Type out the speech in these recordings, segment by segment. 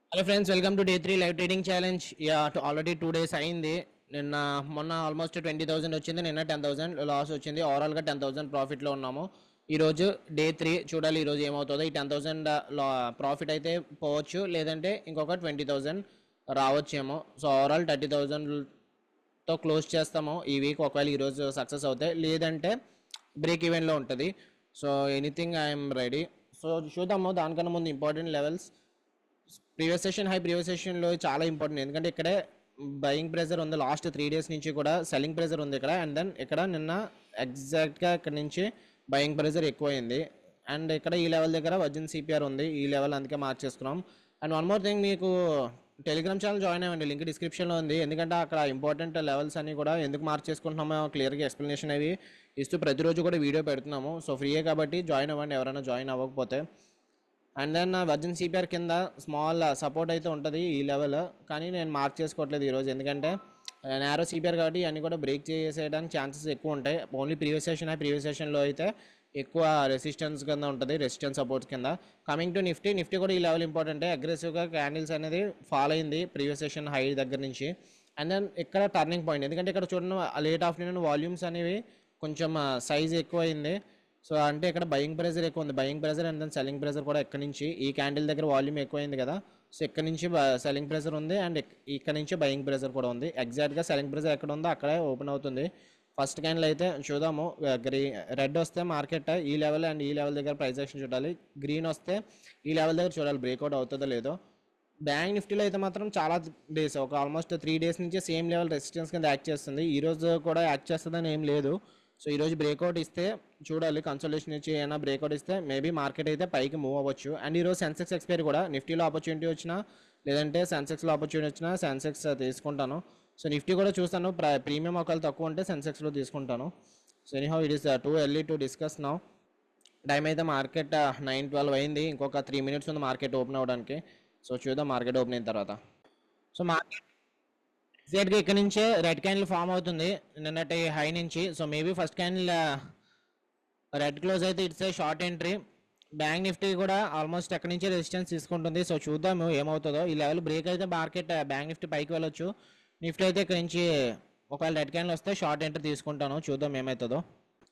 hello friends welcome to day three live trading challenge yeah already two days అయింది నిన్న మొన్న almost twenty thousand వచ్చింది నిన్న ten thousand loss వచ్చింది ఓవరాల్గా టెన్ థౌసండ్ ప్రాఫిట్లో ఉన్నాము ఈరోజు డే త్రీ చూడాలి ఈరోజు ఏమవుతుందో ఈ టెన్ థౌసండ్ ప్రాఫిట్ అయితే పోవచ్చు లేదంటే ఇంకొక ట్వంటీ థౌసండ్ రావచ్చేమో సో ఓవరాల్ థర్టీ థౌసండ్తో క్లోజ్ చేస్తాము ఈ వీక్ ఒకవేళ ఈరోజు సక్సెస్ అవుతాయి లేదంటే బ్రేక్ ఈవెన్లో ఉంటుంది so anything I'm ready so చూద్దాము దానికన్నా ముందు important levels previous session high previous సెషన్లో చాలా ఇంపార్టెంట్ ఎందుకంటే ఇక్కడే బయింగ్ ప్రెజర్ ఉంది లాస్ట్ త్రీ డేస్ నుంచి కూడా సెల్లింగ్ ప్రెజర్ ఉంది ఇక్కడ అండ్ దెన్ ఇక్కడ నిన్న ఎగ్జాక్ట్గా ఇక్కడ నుంచి బయింగ్ ప్రెజర్ ఎక్కువైంది అండ్ ఇక్కడ ఈ లెవెల్ దగ్గర వర్జిన్ సిపిఆర్ ఉంది ఈ లెవెల్ అందుకే మార్చేసుకున్నాం అండ్ వన్ మోర్ థింగ్ మీకు టెలిగ్రామ్ ఛానల్ జాయిన్ అవ్వండి లింక్ డిస్క్రిప్షన్లో ఉంది ఎందుకంటే అక్కడ ఇంపార్టెంట్ లెవెల్స్ అన్ని కూడా ఎందుకు మార్చేసుకుంటున్నామో క్లియర్గా ఎక్స్ప్లెనేషన్ అవి ఇస్తూ ప్రతిరోజు కూడా వీడియో పెడుతున్నాము సో ఫ్రీయే కాబట్టి జాయిన్ అవ్వండి ఎవరైనా జాయిన్ అవ్వకపోతే అండ్ దెన్ వర్జిన్ సిపిఆర్ కింద స్మాల్ సపోర్ట్ అయితే ఉంటుంది ఈ లెవెల్ కానీ నేను మార్క్ చేసుకోవట్లేదు ఈరోజు ఎందుకంటే నేరో సిపిఆర్ కాబట్టి అన్నీ కూడా బ్రేక్ చేసేయడానికి ఛాన్సెస్ ఎక్కువ ఉంటాయి ఓన్లీ ప్రీవియస్ సెషన్ ప్రీవియస్ సెషన్లో అయితే ఎక్కువ రెసిస్టెన్స్ కింద ఉంటుంది రెసిస్టెన్స్ సపోర్ట్స్ కింద కమింగ్ టు నిఫ్టీ నిఫ్టీ కూడా ఈ లెవెల్ ఇంపార్టెంట్ అగ్రెసివ్గా క్యాండిల్స్ అనేది ఫాలో అయింది ప్రీవియస్ సెషన్ హై దగ్గర నుంచి అండ్ దెన్ ఇక్కడ టర్నింగ్ పాయింట్ ఎందుకంటే ఇక్కడ చూడండి లేట్ ఆఫ్టర్నూన్ వాల్యూమ్స్ అనేవి కొంచెం సైజ్ ఎక్కువ అయింది సో అంటే ఇక్కడ బయింగ్ ప్రెజర్ ఎక్కువ ఉంది buying pressure and then selling pressure కూడా ఎక్కడి నుంచి ఈ క్యాండిల్ దగ్గర వాల్యూమ్ ఎక్కువైంది కదా సో ఇక్కడ నుంచి సెల్లింగ్ ప్రెజర్ ఉంది అండ్ ఇక్కడ నుంచి బయింగ్ ప్రెజర్ కూడా ఉంది ఎగ్జాక్ట్గా సెల్లింగ్ ప్రెజర్ ఎక్కడ ఉందో అక్కడే ఓపెన్ అవుతుంది ఫస్ట్ క్యాండిల్ అయితే చూద్దాము గ్రీ రెడ్ వస్తే మార్కెట్ ఈ లెవెల్ అండ్ ఈ లెవెల్ దగ్గర ప్రైస్ యాక్షన్ చూడాలి గ్రీన్ వస్తే ఈ లెవెల్ దగ్గర చూడాలి బ్రేక్అవుట్ అవుతుందో లేదో బ్యాంక్ నిఫ్టీలో అయితే మాత్రం చాలా డేస్ ఒక ఆల్మోస్ట్ త్రీ డేస్ నుంచి సేమ్ లెవెల్ రెసిస్టెన్స్ కింద యాక్ట్ చేస్తుంది ఈ రోజు కూడా యాక్ట్ చేస్తుందని ఏం లేదు సో ఈరోజు బ్రేక్అవుట్ ఇస్తే చూడాలి కన్సల్టేషన్ ఇచ్చి ఏమైనా బ్రేక్అవుట్ ఇస్తే మేబీ మార్కెట్ అయితే పైకి మూవ్ అవ్వచ్చు అండ్ ఈరోజు సెన్సెక్స్ ఎక్స్పైరీ కూడా నిఫ్టీలో ఆపర్చునిటీ వచ్చినా లేదంటే సెన్సెక్స్లో ఆపర్చునిటీ వచ్చినా సెన్సెక్స్ తీసుకుంటాను సో నిఫ్టీ కూడా చూస్తాను ప్రీమియం ఒకవేళ తక్కువ ఉంటే సెన్సెక్స్లో తీసుకుంటాను so anyhow it is too early to discuss now time అయితే మార్కెట్ నైన్ ట్వెల్వ్ అయింది ఇంకొక త్రీ మినిట్స్ ఉంది మార్కెట్ ఓపెన్ అవ్వడానికి సో చూద్దాం మార్కెట్ ఓపెన్ అయిన తర్వాత సో మార్కెట్ ఎగ్జాక్ట్గా ఇక్కడ నుంచే రెడ్ క్యాండిల్ ఫామ్ అవుతుంది నిన్నటి హై నుంచి so maybe first candle red close అయితే it's a short entry bank Nifty కూడా ఆల్మోస్ట్ ఎక్కడి నుంచే రెసిస్టెన్స్ తీసుకుంటుంది సో చూద్దాము ఏమవుతుందో ఈ లెవెల్ బ్రేక్ అయితే మార్కెట్ బ్యాంక్ నిఫ్టీ పైకి వెళ్ళొచ్చు నిఫ్టీ అయితే ఇక్కడ నుంచి ఒకవేళ రెడ్ క్యాండిల్ వస్తే షార్ట్ ఎంట్రీ తీసుకుంటాను చూద్దాం ఏమవుతుందో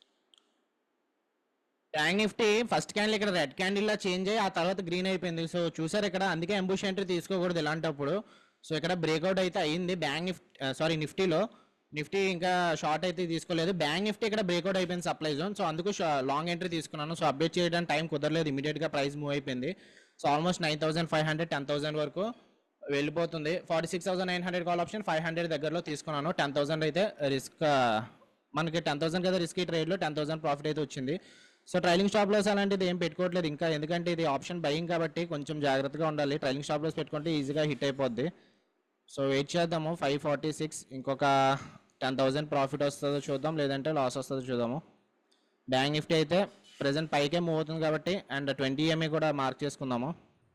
బ్యాంక్ నిఫ్టీ ఫస్ట్ క్యాండిల్ ఇక్కడ రెడ్ క్యాండిల్ లా చేంజ్ అయ్యి ఆ తర్వాత గ్రీన్ అయిపోయింది సో చూసారు ఇక్కడ అందుకే ఎంబుష్ ఎంట్రీ తీసుకోకూడదు ఇలాంటప్పుడు సో ఇక్కడ బ్రేక్అవుట్ అయితే అయింది బ్యాంక్ నిఫ్టీ సారీ నిఫ్టీలో నిఫ్టీ ఇంకా షార్ట్ అయితే తీసుకోలేదు బ్యాంక్ నిఫ్టీ ఇక్కడ బ్రేక్అవుట్ అయిపోయింది సప్లై జోన్ సో అందుకు లాంగ్ ఎంట్రీ తీసుకున్నాను సో అప్డేట్ చేయడానికి టైం కుదరలేదు ఇమీడియట్గా ప్రైస్ మూవ్ అయిపోయింది so almost nine thousand five hundred ten thousand వరకు వెళ్ళిపోతుంది forty six thousand nine hundred call option five hundred దగ్గరలో తీసుకున్నాను టెన్ థౌసండ్ అయితే రిస్క్ మనకి టెన్ థౌసండ్ కదా రిస్క్ ట్రేడ్లో టెన్ థౌసండ్ ప్రాఫిట్ అయితే వచ్చింది సో ట్రైలింగ్ స్టాప్ లాస్ అలాంటిది ఏం పెట్టుకోవట్లేదు ఇంకా ఎందుకంటే ఇది ఆప్షన్ బయింగ్ కాబట్టి కొంచెం జాగ్రత్తగా ఉండాలి ట్రైలింగ్ స్టాప్ లాస్ పెట్టుకుంటే ఈజీగా హిట్ అయిపోద్ది సో వెయిట్ చేద్దాము ఫైవ్ ఫార్టీ సిక్స్ ఇంకొక టెన్ థౌసండ్ ప్రాఫిట్ వస్తుందో చూద్దాం లేదంటే లాస్ వస్తుందో చూద్దాము బ్యాంక్ నిఫ్టీ అయితే ప్రజెంట్ పైకే మూవ్ అవుతుంది కాబట్టి అండ్ ట్వంటీ ఎంఏ కూడా మార్క్ చేసుకుందాము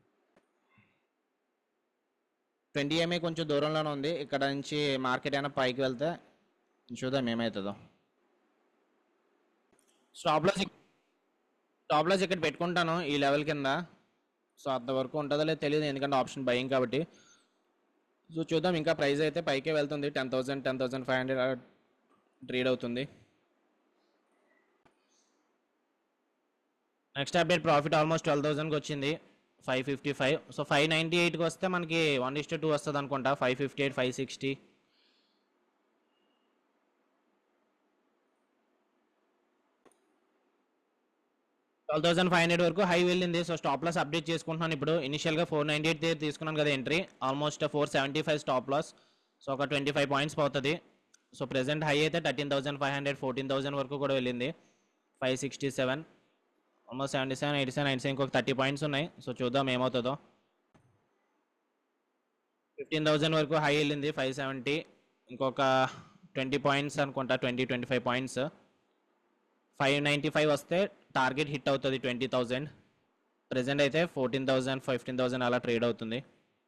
ట్వంటీ ఎంఏ కొంచెం దూరంలోనే ఉంది ఇక్కడ నుంచి మార్కెట్ అయినా పైకి వెళ్తే చూద్దాం ఏమవుతుందో స్టాప్ లాస్ స్టాప్ లాస్ ఇక్కడ పెట్టుకుంటాను ఈ లెవెల్ కింద సో అంతవరకు ఉంటుందో లేదో తెలియదు ఎందుకంటే ఆప్షన్ బయింగ్ కాబట్టి సో చూద్దాం ఇంకా ప్రైస్ అయితే పైకే వెళ్తుంది ten thousand ten thousand five hundred trade అవుతుంది next update profit almost twelve థౌసండ్కి వచ్చింది five fifty five so five ninety ఎయిట్కి వస్తే మనకి వన్ ఇస్ టూ వస్తుంది అనుకుంటా five fifty eight five sixty twelve thousand five hundred వరకు హై వెళ్ళింది సో స్టాప్ లాస్ అప్డేట్ చేసుకుంటున్నాను ఇప్పుడు ఇనిషియల్గా ఫోర్ నైంటీ ఎయిట్ తీసుకున్నాను కదా entry almost four seventy five stop loss so ఒక ట్వంటీ ఫైవ్ పాయింట్స్ పోతుంది సో ప్రెసెంట్ హై అయితే thirteen thousand five hundred fourteen thousand వరకు కూడా వెళ్ళింది five sixty seven almost seventy seven eighty seven ninety seven ఇంకొక thirty points ఉన్నాయి so చూద్దాం ఏమవుతుందో ఫిఫ్టీన్ థౌసండ్ వరకు హై వెళ్ళింది ఫైవ్ సెవెంటీ ఇంకొక ట్వంటీ పాయింట్స్ అనుకుంటా twenty twenty five points five ninety five వస్తే టార్గెట్ హిట్ అవుతుంది ట్వంటీ థౌజండ్ ప్రజెంట్ అయితే ఫోర్టీన్ థౌజండ్ ఫిఫ్టీన్ థౌజండ్ అలా ట్రేడ్ అవుతుంది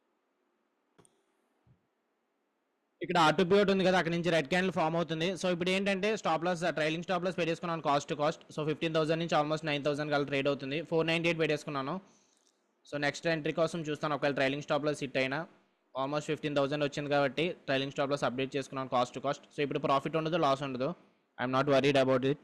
ఇక్కడ ఆటోపీ ఒకటి ఉంది కదా అక్కడ నుంచి రెడ్ క్యాండిల్ ఫామ్ అవుతుంది సో ఇప్పుడు ఏంటంటే stop loss trailing stop loss పెట్టేసుకున్నాను cost to cost so fifteen thousand నుంచి ఆల్మోస్ట్ నైన్ థౌసండ్ కల్లా ట్రేడ్ అవుతుంది ఫోర్ నైంటీ ఎయిట్ పెట్టేసుకున్నాను సో నెక్స్ట్ ఎంట్రీ కోసం చూస్తాను ఒకవేళ ట్రైలింగ్ స్టాప్లో సిట్ అయినా ఆల్మోస్ట్ ఫిఫ్టీన్ థౌసండ్ వచ్చింది కాబట్టి ట్రైలింగ్ స్టాప్లో అప్డేట్ చేసుకున్నాను కాస్ట్ టు కాస్ట్ సో ఇప్పుడు ప్రాఫిట్ ఉండదు లాస్ ఉండదు I'm not worried about it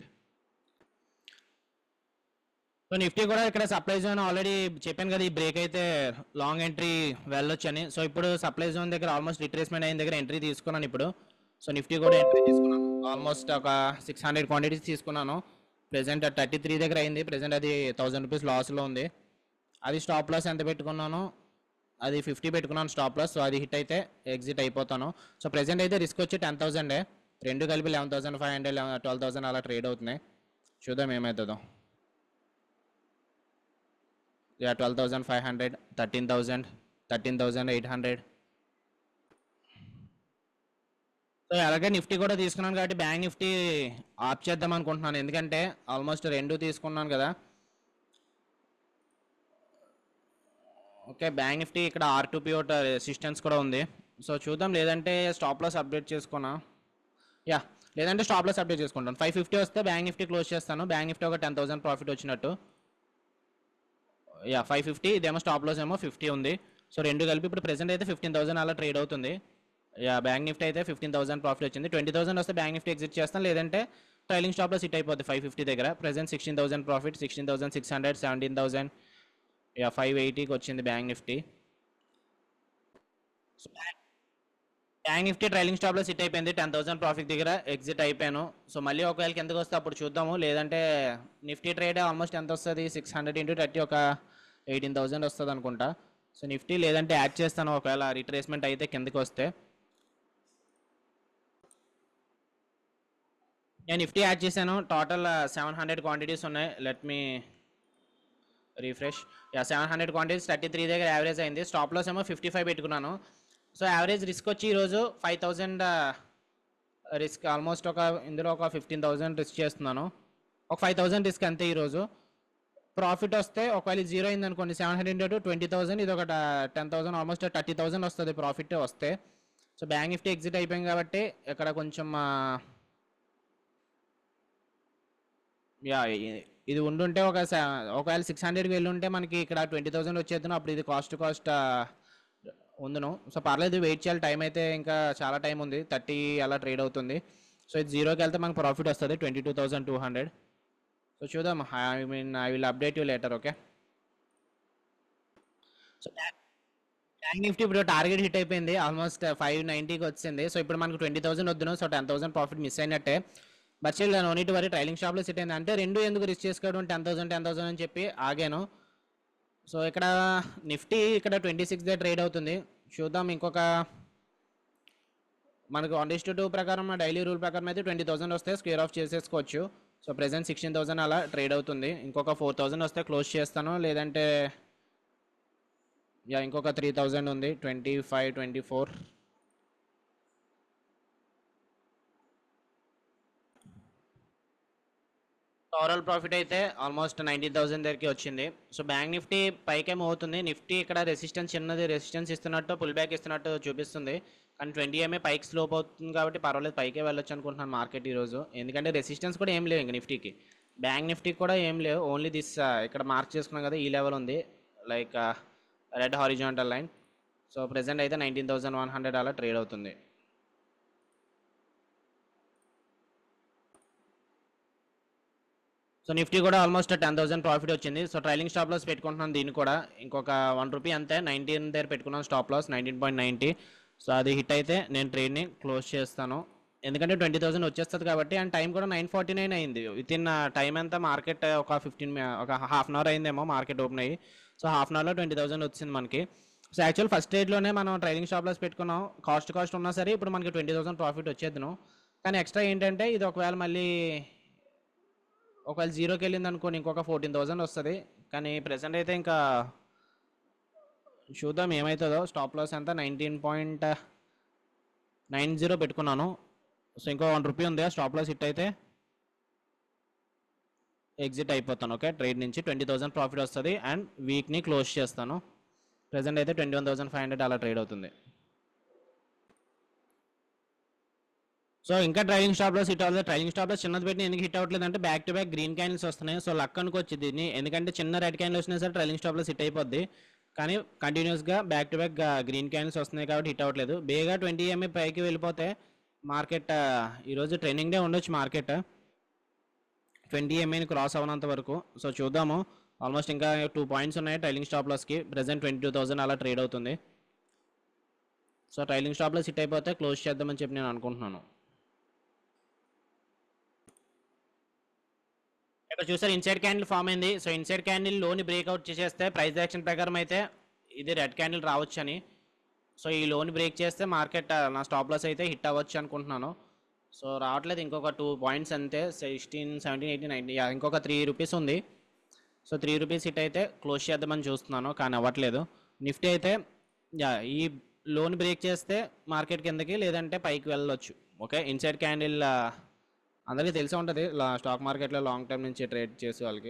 so Nifty కూడా ఇక్కడ సప్లై జోన్ ఆల్రెడీ చెప్పాను కదా ఈ బ్రేక్ అయితే లాంగ్ ఎంట్రీ వెళ్ళొచ్చని సో ఇప్పుడు సప్లై జోన్ దగ్గర ఆల్మోస్ట్ రిట్రేస్మెంట్ అయిన దగ్గర ఎంట్రీ తీసుకున్నాను ఇప్పుడు సో నిఫ్టీ కూడా ఎంట్రీ తీసుకున్నాను ఆల్మోస్ట్ ఒక సిక్స్ హండ్రెడ్ క్వాంటిటీస్ తీసుకున్నాను ప్రెసెంట్ థర్టీ త్రీ దగ్గర అయింది ప్రెసెంట్ అది థౌసండ్ రూపీస్ లాస్లో ఉంది అది స్టాప్ లాస్ ఎంత పెట్టుకున్నాను అది ఫిఫ్టీ పెట్టుకున్నాను స్టాప్ లాస్ సో అది హిట్ అయితే ఎగ్జిట్ అయిపోతాను సో ప్రెసెంట్ అయితే రిస్క్ వచ్చి టెన్ థౌసండే రెండు కలిపి eleven thousand five hundred twelve thousand అలా ట్రేడ్ అవుతున్నాయి చూద్దాం ఏమవుతుందో yeah twelve thousand five hundred thirteen thousand thirteen thousand eight hundred so అలాగే నిఫ్టీ కూడా తీసుకున్నాను కాబట్టి బ్యాంక్ నిఫ్టీ ఆప్ చేద్దాం అనుకుంటున్నాను ఎందుకంటే ఆల్మోస్ట్ రెండు తీసుకున్నాను కదా ఓకే బ్యాంక్ నిఫ్టీ ఇక్కడ ఆర్ టు పిఓ రెసిస్టెన్స్ కూడా ఉంది సో చూద్దాం లేదంటే స్టాప్ లాస్ అప్డేట్ చేసుకున్నా యా లేదంటే స్టాప్ లాస్ అప్డేట్ చేసుకుంటాను ఫైవ్ ఫిఫ్టీ వస్తే బ్యాంక్ నిఫ్టీ క్లోజ్ చేస్తాను బ్యాంక్ నిఫ్టీ ఒక టెన్ థౌసండ్ ప్రాఫిట్ వచ్చినట్టు యా ఫైవ్ ఫిఫ్టీ ఇదేమో స్టాప్ లాస్ ఏమో ఫిఫ్టీ ఉంది సో రెండు కలిపి ఇప్పుడు ప్రెసెంట్ అయితే ఫిఫ్టీన్ థౌసండ్ అలా ట్రేడ్ అవుతుంది యా బ్యాంక్ నిఫ్టీ అయితే ఫిఫ్టీన్ థౌసండ్ ప్రాఫిట్ వచ్చింది ట్వంటీ థౌసండ్ వస్తే బ్యాంక్ నిఫ్టీ ఎగ్జిట్ చేస్తాను లేదంటే ట్రైలింగ్ స్టాప్లో సిట్ అయిపోద్ది ఫైవ్ ఫిఫ్టీ దగ్గర present sixteen thousand profit sixteen thousand six hundred seventeen thousand yeah five ఎయిటీకి వచ్చింది bank Nifty bank Nifty trailing స్టాప్లో సిట్ అయిపోయింది టెన్ థౌసండ్ ప్రాఫిట్ దగ్గర ఎగ్జిట్ అయిపోయాను సో మళ్ళీ ఒకవేళ కిందకి వస్తే అప్పుడు చూద్దాము లేదంటే నిఫ్టీ ట్రేడ్ ఆల్మోస్ట్ ఎంత వస్తుంది సిక్స్ హండ్రెడ్ ఇంటూ థర్టీ ఒక ఎయిటీన్ థౌసండ్ వస్తుంది అనుకుంటా సో నిఫ్టీ లేదంటే యాడ్ చేస్తాను ఒకవేళ రిట్రేస్మెంట్ అయితే కిందకి వస్తే నేను నిఫ్టీ యాడ్ చేశాను టోటల్ సెవెన్ హండ్రెడ్ క్వాంటిటీస్ ఉన్నాయి let me refresh yeah seven hundred quantities thirty three దగ్గర యావరేజ్ అయింది స్టాప్ లాస్ ఏమో ఫిఫ్టీ ఫైవ్ పెట్టుకున్నాను సో యావరేజ్ రిస్క్ వచ్చి ఈరోజు ఫైవ్ థౌజండ్ రిస్క్ ఆల్మోస్ట్ ఒక ఇందులో ఒక ఫిఫ్టీన్ థౌజండ్ రిస్క్ చేస్తున్నాను ఒక ఫైవ్ థౌజండ్ రిస్క్ అంతే ఈరోజు ప్రాఫిట్ వస్తే ఒకవేళ జీరో అయింది అనుకోండి seven hundred into twenty thousand ఇది ఒక ten thousand almost thirty thousand వస్తుంది ప్రాఫిట్ వస్తే సో బ్యాంక్ నిఫ్టీ ఎగ్జిట్ అయిపోయింది కాబట్టి ఇక్కడ కొంచెం ఆ, యా ఇ- ఇది ఉండుంటే ఒక స- ఒకవేళ సిక్స్ హండ్రెడ్కి వెళ్ళి ఉంటే మనకి ఇక్కడ ట్వంటీ థౌసండ్ వచ్చేద్దును అప్పుడు ఇది కాస్ట్ కాస్ట్ ఉందును సో పర్లేదు వెయిట్ చేయాలి టైం అయితే ఇంకా చాలా టైం ఉంది థర్టీ అలా ట్రేడ్ అవుతుంది సో ఇది జీరోకి వెళ్తే మనకు ప్రాఫిట్ వస్తుంది twenty two thousand two hundred so చూద్దాం I mean I will update you later okay so bank Nifty ఇప్పుడు టార్గెట్ హిట్ అయిపోయింది ఆల్మోస్ట్ ఫైవ్ నైంటీకి వచ్చింది సో ఇప్పుడు మనకు ట్వంటీ థౌసండ్ వద్దును so ten thousand profit miss అయినట్టే but still no need worry trailing షాప్లో సిట్ అయింది అంటే రెండు ఎందుకు రిస్క్ చేసుకోవడం టెన్ థౌసండ్ టెన్ థౌసండ్ అని చెప్పి ఆగాను సో ఇక్కడ నిఫ్టీ ఇక్కడ ట్వంటీ సిక్స్ డే ట్రేడ్ అవుతుంది చూద్దాం ఇంకొక మనకు వన్ డిస్ టూ ప్రకారం డైలీ రూల్ ప్రకారం అయితే ట్వంటీ థౌసండ్ వస్తే స్క్వేర్ ఆఫ్ చేసేసుకోవచ్చు సో ప్రెసెంట్ సిక్స్టీన్ థౌసండ్ అలా ట్రేడ్ అవుతుంది ఇంకొక ఫోర్ థౌసండ్ వస్తే క్లోజ్ చేస్తాను లేదంటే యా ఇంకొక త్రీ థౌజండ్ ఉంది twenty five twenty four overall profit అయితే ఆల్మోస్ట్ నైన్టీన్ థౌసండ్ దగ్గరికి వచ్చింది సో బ్యాంక్ నిఫ్టీ పైకేమో అవుతుంది నిఫ్టీ ఇక్కడ రెసిస్టెన్స్ చిన్నది రెసిస్టెన్స్ ఇస్తున్నట్టు పుల్ బ్యాక్ ఇస్తున్నట్టు చూపిస్తుంది కానీ ట్వంటీ ఎంఏ పైకి స్లోప్ అవుతుంది కాబట్టి పర్వాలేదు పైకే వెళ్ళొచ్చు అనుకుంటున్నాను మార్కెట్ ఈరోజు ఎందుకంటే రెసిస్టెన్స్ కూడా ఏం లేవు ఇంక నిఫ్టీకి బ్యాంక్ నిఫ్టీకి కూడా ఏం లేవు ఓన్లీ దిస్ ఇక్కడ మార్క్ చేసుకున్నాం కదా ఈ లెవెల్ ఉంది like red horizontal line so present అయితే నైన్టీన్ థౌసండ్ వన్ హండ్రెడ్ అలా ట్రేడ్ అవుతుంది సో నిఫ్టీ కూడా ఆల్మోస్ట్ టెన్ థౌసండ్ ప్రాఫిట్ వచ్చింది సో ట్రైలింగ్ స్టాప్ లాస్ పెట్టుకుంటున్నాను దీన్ని కూడా ఇంకొక వన్ రూపీ అంతే నైన్టీన్ దగ్గర పెట్టుకున్నాను stop loss nineteen point ninety so అది హిట్ అయితే నేను ట్రేడ్ని క్లోజ్ చేస్తాను ఎందుకంటే ట్వంటీ థౌసండ్ వచ్చేస్తుంది కాబట్టి అండ్ టైం కూడా నైన్ ఫార్టీ నైన్ అయింది విత్ ఇన్ టైం అంతా మార్కెట్ ఒక ఫిఫ్టీన్ ఒక హాఫ్ అన్ అవర్ అయిందేమో మార్కెట్ ఓపెన్ అయ్యి సో హాఫ్ అన్ అవర్లో ట్వంటీ థౌసండ్ వచ్చింది మనకి సో యాక్చువల్ ఫస్ట్ స్టేజ్లోనే మనం ట్రైలింగ్ స్టాప్ లాస్ పెట్టుకున్నాం కాస్ట్ కాస్ట్ ఉన్నా సరే ఇప్పుడు మనకి ట్వంటీ థౌసండ్ ప్రాఫిట్ వచ్చేద్దును కానీ ఎక్స్ట్రా ఏంటంటే ఇది ఒకవేళ మళ్ళీ ఒకవేళ జీరోకి వెళ్ళింది అనుకోని ఇంకొక ఫోర్టీన్ థౌసండ్ వస్తుంది కానీ ప్రెసెంట్ అయితే ఇంకా చూద్దాం ఏమవుతుందో స్టాప్ లాస్ అంతా నైన్టీన్ పాయింట్ నైన్ జీరో పెట్టుకున్నాను సో ఇంకో వన్ రూపీ ఉంది స్టాప్ లాస్ హిట్ అయితే ఎగ్జిట్ అయిపోతాను ఓకే ట్రేడ్ నుంచి ట్వంటీ థౌసండ్ ప్రాఫిట్ వస్తుంది అండ్ వీక్ని క్లోజ్ చేస్తాను ప్రెసెంట్ అయితే twenty one thousand five hundred అలా ట్రేడ్ అవుతుంది సో ఇంకా ట్రైలింగ్ స్టాప్ లో హిట్ అవ్వలేదు ట్రైలింగ్ స్టాప్ లో చిన్నది పెట్టి ఎందుకు హిట్ అవ్వట్లేదు అంటే back to back green candles వస్తున్నాయి సో లక్ అనుకోవచ్చు దీన్ని ఎందుకంటే చిన్న రెడ్ క్యాండిల్ వచ్చినా సరే ట్రైలింగ్ స్టాప్ లో హిట్ అయిపోద్ది కానీ కంటిన్యూస్గా back to back green candles వస్తున్నాయి కాబట్టి హిట్ అవ్వట్లేదు బేగా ట్వంటీ ఎంఏ పైకి వెళ్ళిపోతే మార్కెట్ ఈరోజు ట్రైనింగ్ డే ఉండొచ్చు మార్కెట్ ట్వంటీ ఎంఏని క్రాస్ అవ్వనంత వరకు సో చూద్దాము ఆల్మోస్ట్ ఇంకా టూ పాయింట్స్ ఉన్నాయి ట్రైలింగ్ స్టాప్ లాస్కి ప్రజెంట్ ట్వంటీ టూ థౌసండ్ అలా ట్రేడ్ అవుతుంది so trailing stop loss hit అయిపోతే క్లోజ్ చేద్దామని చెప్పి నేను అనుకుంటున్నాను ఇక్కడ చూసారు ఇన్సైడ్ క్యాండిల్ ఫామ్ అయింది సో ఇన్సైడ్ క్యాండిల్ లోని బ్రేక్అవుట్ చేసేస్తే ప్రైస్ యాక్షన్ ప్రకారం అయితే ఇది రెడ్ క్యాండిల్ రావచ్చు అని సో ఈ లోన్ బ్రేక్ చేస్తే మార్కెట్ నా స్టాప్ లాస్ అయితే హిట్ అవ్వచ్చు అనుకుంటున్నాను సో రావట్లేదు ఇంకొక టూ పాయింట్స్ అంతే సిక్స్టీన్ సెవెంటీన్ ఎయిటీన్ నైన్టీన్ ఇంకొక త్రీ రూపీస్ ఉంది సో త్రీ రూపీస్ హిట్ అయితే క్లోజ్ చేద్దామని చూస్తున్నాను కానీ అవ్వట్లేదు నిఫ్టీ అయితే యా ఈ లోన్ బ్రేక్ చేస్తే మార్కెట్ కిందకి లేదంటే పైకి వెళ్ళొచ్చు ఓకే ఇన్సైడ్ క్యాండిల్ అందరికీ తెలిసే ఉంటుంది స్టాక్ మార్కెట్లో లాంగ్ టర్మ్ నుంచి ట్రేడ్ చేసే వాళ్ళకి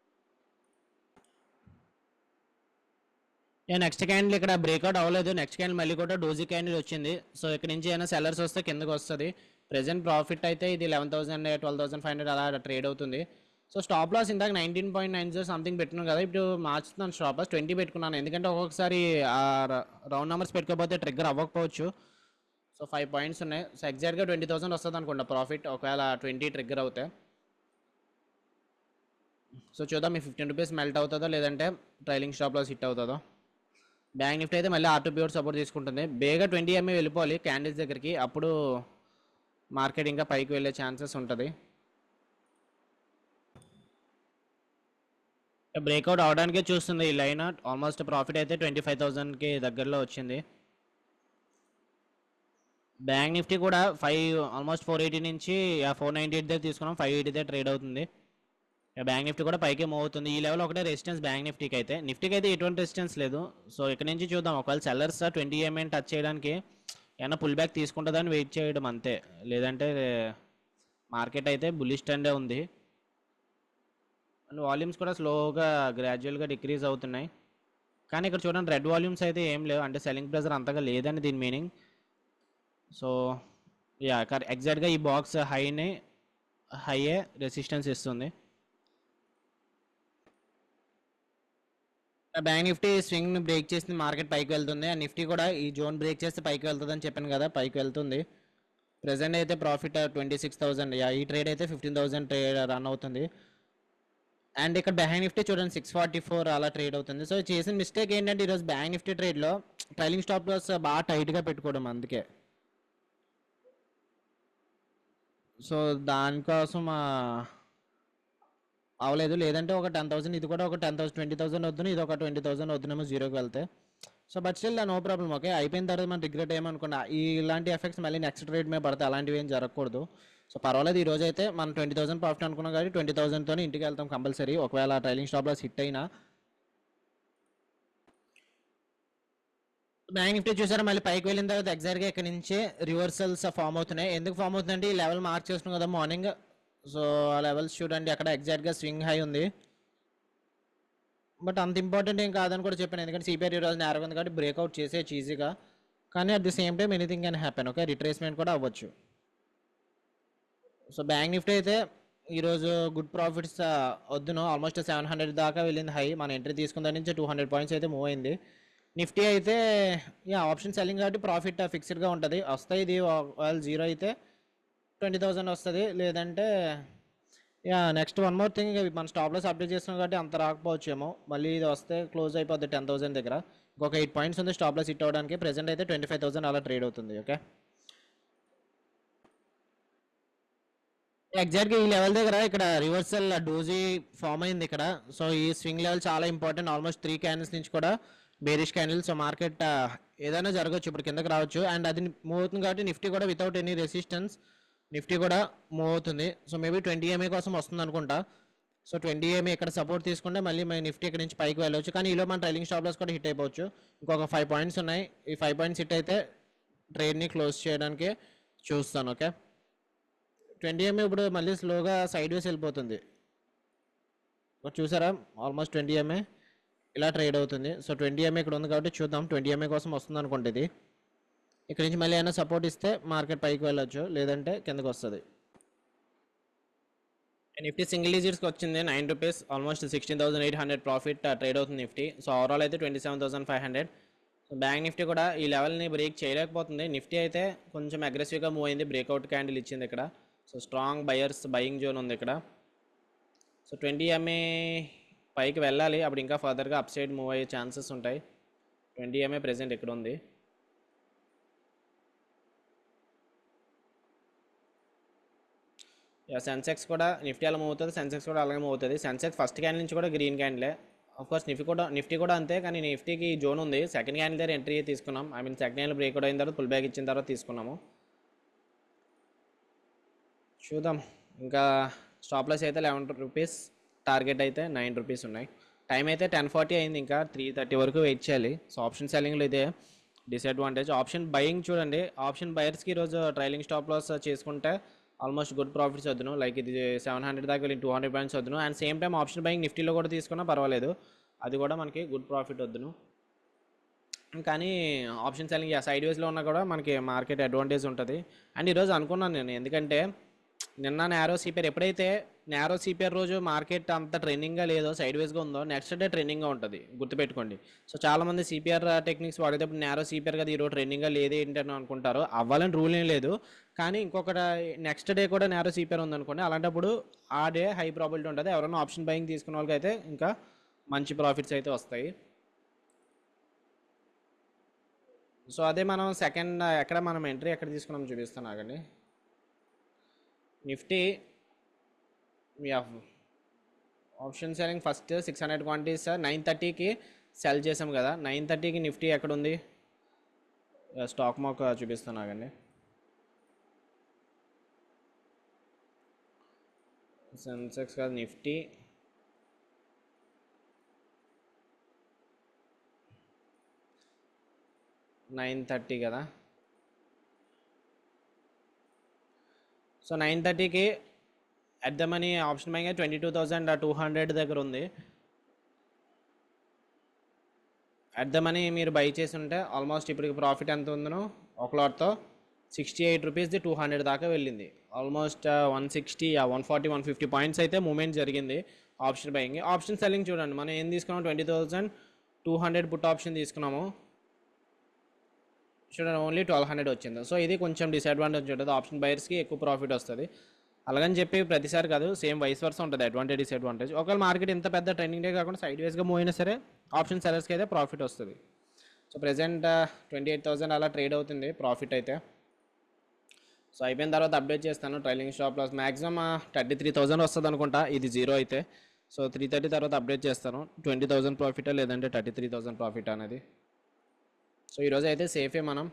యా నెక్స్ట్ క్యాండిల్ ఇక్కడ బ్రేక్అవుట్ అవ్వలేదు నెక్స్ట్ క్యాండిల్ మళ్ళీ కూడా డోజీ క్యాండిల్ వచ్చింది సో ఇక్కడ నుంచి ఏమైనా సెల్లర్స్ వస్తే కిందకి వస్తుంది ప్రెసెంట్ ప్రాఫిట్ అయితే ఇది eleven thousand twelve thousand five hundred అలా ట్రేడ్ అవుతుంది సో స్టాప్ లాస్ ఇందాక nineteen point nine zero something పెట్టుకున్నాను కదా ఇప్పుడు మార్చుతున్నాను స్టాప్ లాస్ ట్వంటీ పెట్టుకున్నాను ఎందుకంటే ఒక్కొక్కసారి రౌండ్ నెంబర్స్ పెట్టుకోకపోతే ట్రిగ్గర్ అవ్వకపోవచ్చు సో ఫైవ్ పాయింట్స్ ఉన్నాయి సో ఎగ్జాక్ట్గా ట్వంటీ థౌసండ్ వస్తుంది అనుకుంటా ప్రాఫిట్ ఒకవేళ ట్వంటీ ట్రిగ్గర్ అవుతాయి సో చూద్దాం మీ ఫిఫ్టీన్ రూపీస్ మెల్ట్ అవుతుందో లేదంటే ట్రైలింగ్ స్టాప్ లాస్ హిట్ అవుతుందో బ్యాంక్ నిఫ్టీ అయితే మళ్ళీ ఆర్టూ ప్యూర్ సపోర్ట్ తీసుకుంటుంది బేగా ట్వంటీ ఎంఏ వెళ్ళిపోవాలి క్యాండిల్స్ దగ్గరికి అప్పుడు మార్కెట్ ఇంకా పైకి వెళ్ళే ఛాన్సెస్ ఉంటుంది బ్రేక్అవుట్ అవడానికే చూస్తుంది ఈ లైన్ ఆల్మోస్ట్ ప్రాఫిట్ అయితే ట్వంటీ ఫైవ్ థౌజండ్కి దగ్గరలో వచ్చింది బ్యాంక్ నిఫ్టీ కూడా ఫైవ్ ఆల్మోస్ట్ ఫోర్ ఎయిటీ నుంచి ఫోర్ నైంటీ ఎయిట్ దగ్గర తీసుకున్నాం ఫైవ్ ఎయిటీ దగ్గర ట్రేడ్ అవుతుంది బ్యాంక్ నిఫ్టీ కూడా పైకి మూవ్ అవుతుంది ఈ లెవెల్ ఒకటే రెసిస్టెన్స్ బ్యాంక్ నిఫ్టీకి అయితే నిఫ్టీకి అయితే ఎటువంటి రెసిస్టెన్స్ లేదు సో ఇక్కడ నుంచి చూద్దాం ఒకవేళ సెల్లర్స్ ట్వంటీ ఎంఎన్ టచ్ చేయడానికి ఏమైనా పుల్ బ్యాక్ తీసుకుంటుందని వెయిట్ చేయడం అంతే లేదంటే మార్కెట్ అయితే బుల్లిష్ ట్రెండే ఉంది అండ్ వాల్యూమ్స్ కూడా స్లోగా గ్రాడ్యువల్గా డిక్రీజ్ అవుతున్నాయి కానీ ఇక్కడ చూడండి రెడ్ వాల్యూమ్స్ అయితే ఏం లేవు అంటే సెల్లింగ్ ప్రెజర్ అంతగా లేదని దీని మీనింగ్ సో యా ఎగ్జాక్ట్గా ఈ బాక్స్ హైని హైయే రెసిస్టెన్స్ ఇస్తుంది బ్యాంక్ నిఫ్టీ స్వింగ్ బ్రేక్ చేసింది మార్కెట్ పైకి వెళ్తుంది ఆ నిఫ్టీ కూడా ఈ జోన్ బ్రేక్ చేస్తే పైకి వెళ్తుంది అని చెప్పాను కదా పైకి వెళ్తుంది ప్రెసెంట్ అయితే ప్రాఫిట్ ట్వంటీ సిక్స్ థౌసండ్ ఈ ట్రేడ్ అయితే ఫిఫ్టీన్ థౌసండ్ ట్రేడ్ రన్ అవుతుంది అండ్ ఇక్కడ బ్యాంక్ నిఫ్టీ చూడండి సిక్స్ ఫార్టీ ఫోర్ అలా ట్రేడ్ అవుతుంది సో చేసిన మిస్టేక్ ఏంటంటే ఈరోజు బ్యాంక్ నిఫ్టీ ట్రేడ్లో ట్రైలింగ్ స్టాప్ లాస్ బాగా టైట్గా పెట్టుకోవడం అందుకే సో దానికోసం ఆ, అవలేదు లేదంటే ఒక టెన్ థౌసండ్ ఇది కూడా ఒక టెన్ థౌసండ్ ట్వంటీ థౌసండ్ వద్దును ఇది ఒక ట్వంటీ థౌసండ్ వద్దునేమో జీరోకి వెళ్తే so but still no problem okay అయిపోయిన తర్వాత మనం రిగ్రెట్ ఏమనుకున్నా ఈ ఇలాంటి ఎఫెక్ట్స్ మళ్ళీ నెక్స్ట్ రేట్ మీద పడతాయి అలాంటివి ఏం జరగకూడదు సో పర్వాలేదు ఈ రోజు అయితే మనం ట్వంటీ థౌసండ్ ప్రాఫిట్ అనుకున్నాం కాబట్టి ట్వంటీ థౌసండ్తో ఇంటికి వెళ్తాం కంపల్సరీ ఒకవేళ ట్రైలింగ్ స్టాప్ లాస్ హిట్ అయినా బ్యాంక్ నిఫ్టీ చూసారా మళ్ళీ పైకి వెళ్ళిన తర్వాత ఎగ్జాక్ట్గా ఇక్కడ నుంచి రివర్సల్స్ ఫామ్ అవుతున్నాయి ఎందుకు ఫామ్ అవుతుందంటే ఈ లెవెల్ మార్క్ చేస్తున్నాం కదా మార్నింగ్ సో ఆ లెవెల్స్ చూడండి అక్కడ ఎగ్జాక్ట్గా స్వింగ్ హై ఉంది బట్ అంత ఇంపార్టెంట్ ఏం కాదని కూడా చెప్పాను ఎందుకంటే సిపిఆర్ ఈరోజు నేరగా ఉంది కాబట్టి బ్రేక్అవుట్ చేసేయచ్చు ఈజీగా కానీ at the same time anything can happen okay retracement కూడా అవ్వచ్చు సో బ్యాంక్ నిఫ్టీ అయితే ఈరోజు గుడ్ ప్రాఫిట్స్ వద్దును ఆల్మోస్ట్ సెవెన్ హండ్రెడ్ దాకా వెళ్ళింది హై మన ఎంట్రీ తీసుకున్న దాని నుంచి టూ హండ్రెడ్ పాయింట్స్ అయితే మూవ్ అయింది నిఫ్టీ అయితే యా ఆప్షన్ సెల్లింగ్ కాబట్టి ప్రాఫిట్ ఫిక్స్డ్గా ఉంటుంది వస్తాయి ఇది ఒకవేళ జీరో అయితే ట్వంటీ థౌసండ్ వస్తుంది లేదంటే yeah next one more thing మన స్టాప్ లాస్ అప్డేట్ చేస్తున్నాం కాబట్టి అంత రాకపోవచ్చేమో మళ్ళీ ఇది వస్తే క్లోజ్ అయిపోద్ది టెన్ థౌసండ్ దగ్గర ఇంకొక ఎయిట్ పాయింట్స్ ఉంది స్టాప్ లాస్ హిట్ అవ్వడానికి ప్రెసెంట్ అయితే ట్వంటీ ఫైవ్ థౌసండ్ అలా ట్రేడ్ అవుతుంది ఓకే ఎగ్జాక్ట్గా ఈ లెవెల్ దగ్గర ఇక్కడ రివర్సల్ డోజీ ఫామ్ అయింది ఇక్కడ సో ఈ స్వింగ్ లెవెల్ చాలా ఇంపార్టెంట్ ఆల్మోస్ట్ త్రీ క్యాండిల్స్ నుంచి కూడా బేరిష్ క్యాండిల్ సో మార్కెట్ ఏదైనా జరగచ్చు ఇప్పుడు కిందకి రావచ్చు అండ్ అది మూవ్ అవుతుంది కాబట్టి నిఫ్టీ కూడా వితౌట్ ఎనీ రెసిస్టెన్స్ నిఫ్టీ కూడా మూవ్ అవుతుంది సో మేబీ ట్వంటీ ఎంఏ కోసం వస్తుంది అనుకుంటా సో ట్వంటీ ఎంఏ ఇక్కడ సపోర్ట్ తీసుకుంటే మళ్ళీ మన నిఫ్టీ ఇక్కడ నుంచి పైకి వెళ్ళవచ్చు కానీ ఈలో మన ట్రైలింగ్ స్టాప్ లాస్ కూడా హిట్ అయిపోవచ్చు ఇంకొక ఫైవ్ పాయింట్స్ ఉన్నాయి ఈ ఫైవ్ పాయింట్స్ హిట్ అయితే ట్రేడ్ని క్లోజ్ చేయడానికి చూస్తాను ఓకే ట్వంటీ ఎంఏ ఇప్పుడు మళ్ళీ స్లోగా సైడ్ వేస్ వెళ్ళిపోతుంది ఒకటి చూసారా ఆల్మోస్ట్ ట్వంటీ ఎంఏ ఇలా ట్రేడ్ అవుతుంది సో ట్వంటీ ఎంఏ ఇక్కడ ఉంది కాబట్టి చూద్దాం ట్వంటీ ఎంఏ కోసం వస్తుంది అనుకుంటే ఇది ఇక్కడ నుంచి మళ్ళీ ఏమైనా సపోర్ట్ ఇస్తే మార్కెట్ పైకి వెళ్ళొచ్చు లేదంటే కిందకి వస్తుంది నిఫ్టీ సింగిల్ డిజిట్స్కి వచ్చింది nine rupees almost sixteen thousand eight hundred profit trade అవుతుంది నిఫ్టీ సో ఓవరాల్ అయితే twenty seven thousand five hundred so bank Nifty కూడా ఈ లెవెల్ని బ్రేక్ చేయలేకపోతుంది నిఫ్టీ అయితే కొంచెం అగ్రెసివ్గా మూవ్ అయింది బ్రేక్అవుట్ క్యాండిల్ ఇచ్చింది ఇక్కడ so strong buyers buying zone ఉంది ఇక్కడ సో ట్వంటీ ఎంఏ పైకి వెళ్ళాలి అప్పుడు ఇంకా ఫర్దర్గా అప్ సైడ్ మూవ్ అయ్యే ఛాన్సెస్ ఉంటాయి ట్వంటీ ఎంఏ ప్రెసెంట్ ఇక్కడ ఉంది యా సెన్సెక్స్ కూడా నిఫ్టీ అలా మూవ్ అవుతుంది సెన్సెక్స్ కూడా అలాగే మూవ్ అవుతుంది సెన్సెక్స్ ఫస్ట్ క్యాండిల్ నుంచి కూడా గ్రీన్ క్యాండిలే ఆఫ్ కోర్స్ నిఫ్టీ కూడా నిఫ్టీ కూడా అంతే కానీ నిఫ్టీకి జోన్ ఉంది సెకండ్ క్యాండిల్ దగ్గర ఎంట్రీ తీసుకున్నాం I mean second candle break out అయిన తర్వాత పుల్ బ్యాక్ ఇచ్చిన తర్వాత తీసుకున్నాము చూద్దాం ఇంకా స్టాప్ లాస్ అయితే లెవెన్ రూపీస్ టార్గెట్ అయితే నైన్ రూపీస్ ఉన్నాయి టైం అయితే టెన్ ఫార్టీ అయింది ఇంకా త్రీ థర్టీ వరకు వెయిట్ చేయాలి సో ఆప్షన్ సెల్లింగ్లో ఇదే డిసడ్వాంటేజ్ ఆప్షన్ బయింగ్ చూడండి ఆప్షన్ బయర్స్కి ఈరోజు ట్రైలింగ్ స్టాప్ లాస్ చేసుకుంటే ఆల్మోస్ట్ గుడ్ ప్రాఫిట్స్ వద్దును లైక్ ఇది సెవెన్ హండ్రెడ్ దాకా వెళ్ళి టూ హండ్రెడ్ పాయింట్స్ వద్దును and same time option buying నిఫ్టీలో కూడా తీసుకున్నా పర్వాలేదు అది కూడా మనకి గుడ్ ప్రాఫిట్ వద్దును కానీ ఆప్షన్ సెల్లింగ్ సైడ్ వేస్లో ఉన్నా కూడా మనకి మార్కెట్ అడ్వాంటేజ్ ఉంటుంది అండ్ ఈరోజు అనుకున్నాను నేను ఎందుకంటే నిన్న నేరో సిపిఆర్ ఎప్పుడైతే నేరో సిపిఆర్ రోజు మార్కెట్ అంత ట్రెండింగ్గా లేదో సైడ్ వేస్గా ఉందో నెక్స్ట్ డే ట్రెండింగ్గా ఉంటుంది గుర్తుపెట్టుకోండి సో చాలామంది సిపిఆర్ టెక్నిక్స్ వాడేటప్పుడు నేరో సిపిఆర్ కదా ఈరోజు ట్రెండింగ్గా లేదు ఏంటని అనుకుంటారు అవ్వాలని రూల్ ఏం లేదు కానీ ఇంకొకటి నెక్స్ట్ డే కూడా నేరో సిపిఆర్ ఉందనుకోండి అలాంటప్పుడు ఆ డే హై ప్రాబిలిటీ ఉంటుంది ఎవరైనా ఆప్షన్ బయింగ్ తీసుకున్న వాళ్ళకి అయితే ఇంకా మంచి ప్రాఫిట్స్ అయితే వస్తాయి సో అదే మనం సెకండ్ ఎక్కడ మనం ఎంట్రీ ఎక్కడ తీసుకున్నాం చూపిస్తాను ఆగండి Nifty option selling first six hundred quantities nine థర్టీకి సెల్ చేసాం కదా నైన్ థర్టీకి నిఫ్టీ ఎక్కడ ఉంది స్టాక్ మాక్ చూపిస్తాను ఆగండి సెన్సెక్స్ కాదు నిఫ్టీ నైన్ థర్టీ కదా సో నైన్ థర్టీకి at the money option buying twenty two thousand two hundred దగ్గర ఉంది అట్ ద మనీ మీరు బై చేసి ఉంటే ఆల్మోస్ట్ ఇప్పటికి ప్రాఫిట్ ఎంత ఉందనో ఒక లాట్తో సిక్స్టీ ఎయిట్ రూపీస్ది టూ హండ్రెడ్ దాకా వెళ్ళింది almost one sixty one forty one fifty points అయితే మూమెంట్ జరిగింది ఆప్షన్ బయింగ్ ఆప్షన్ సెల్లింగ్ చూడండి మనం ఏం తీసుకున్నాం twenty thousand two hundred put option తీసుకున్నాము చూడండి ఓన్లీ ట్వెల్వ్ హండ్రెడ్ వచ్చింది సో ఇది కొంచెం డిసడ్వాంటేజ్ ఉంటుంది ఆప్షన్ బయర్స్కి ఎక్కువ ప్రాఫిట్ వస్తుంది అలాగని చెప్పి ప్రతిసారి కాదు సేమ్ వైస్ వర్స్ ఉంటుంది అడ్వాంటేజ్ డిసడ్వాంటేజ్ ఒకవేళ మార్కెట్ ఇంత పెద్ద ట్రెండింగ్ డే కాకుండా సైడ్ వేస్గా మూవ్ అయినా సరే ఆప్షన్ సెలర్స్కి అయితే ప్రాఫిట్ వస్తుంది so present twenty eight thousand అలా ట్రేడ్ అవుతుంది ప్రాఫిట్ అయితే సో అయిపోయిన తర్వాత అప్డేట్ చేస్తాను trailing stop loss maximum thirty three thousand వస్తుంది అనుకుంటా ఇది జీరో అయితే సో త్రీ థర్టీ తర్వాత అప్డేట్ చేస్తాను ట్వంటీ థౌసండ్ ప్రాఫిట్ లేదంటే థర్టీ త్రీ థౌసండ్ ప్రాఫిట్ అనేది సో ఈరోజు అయితే సేఫే మనం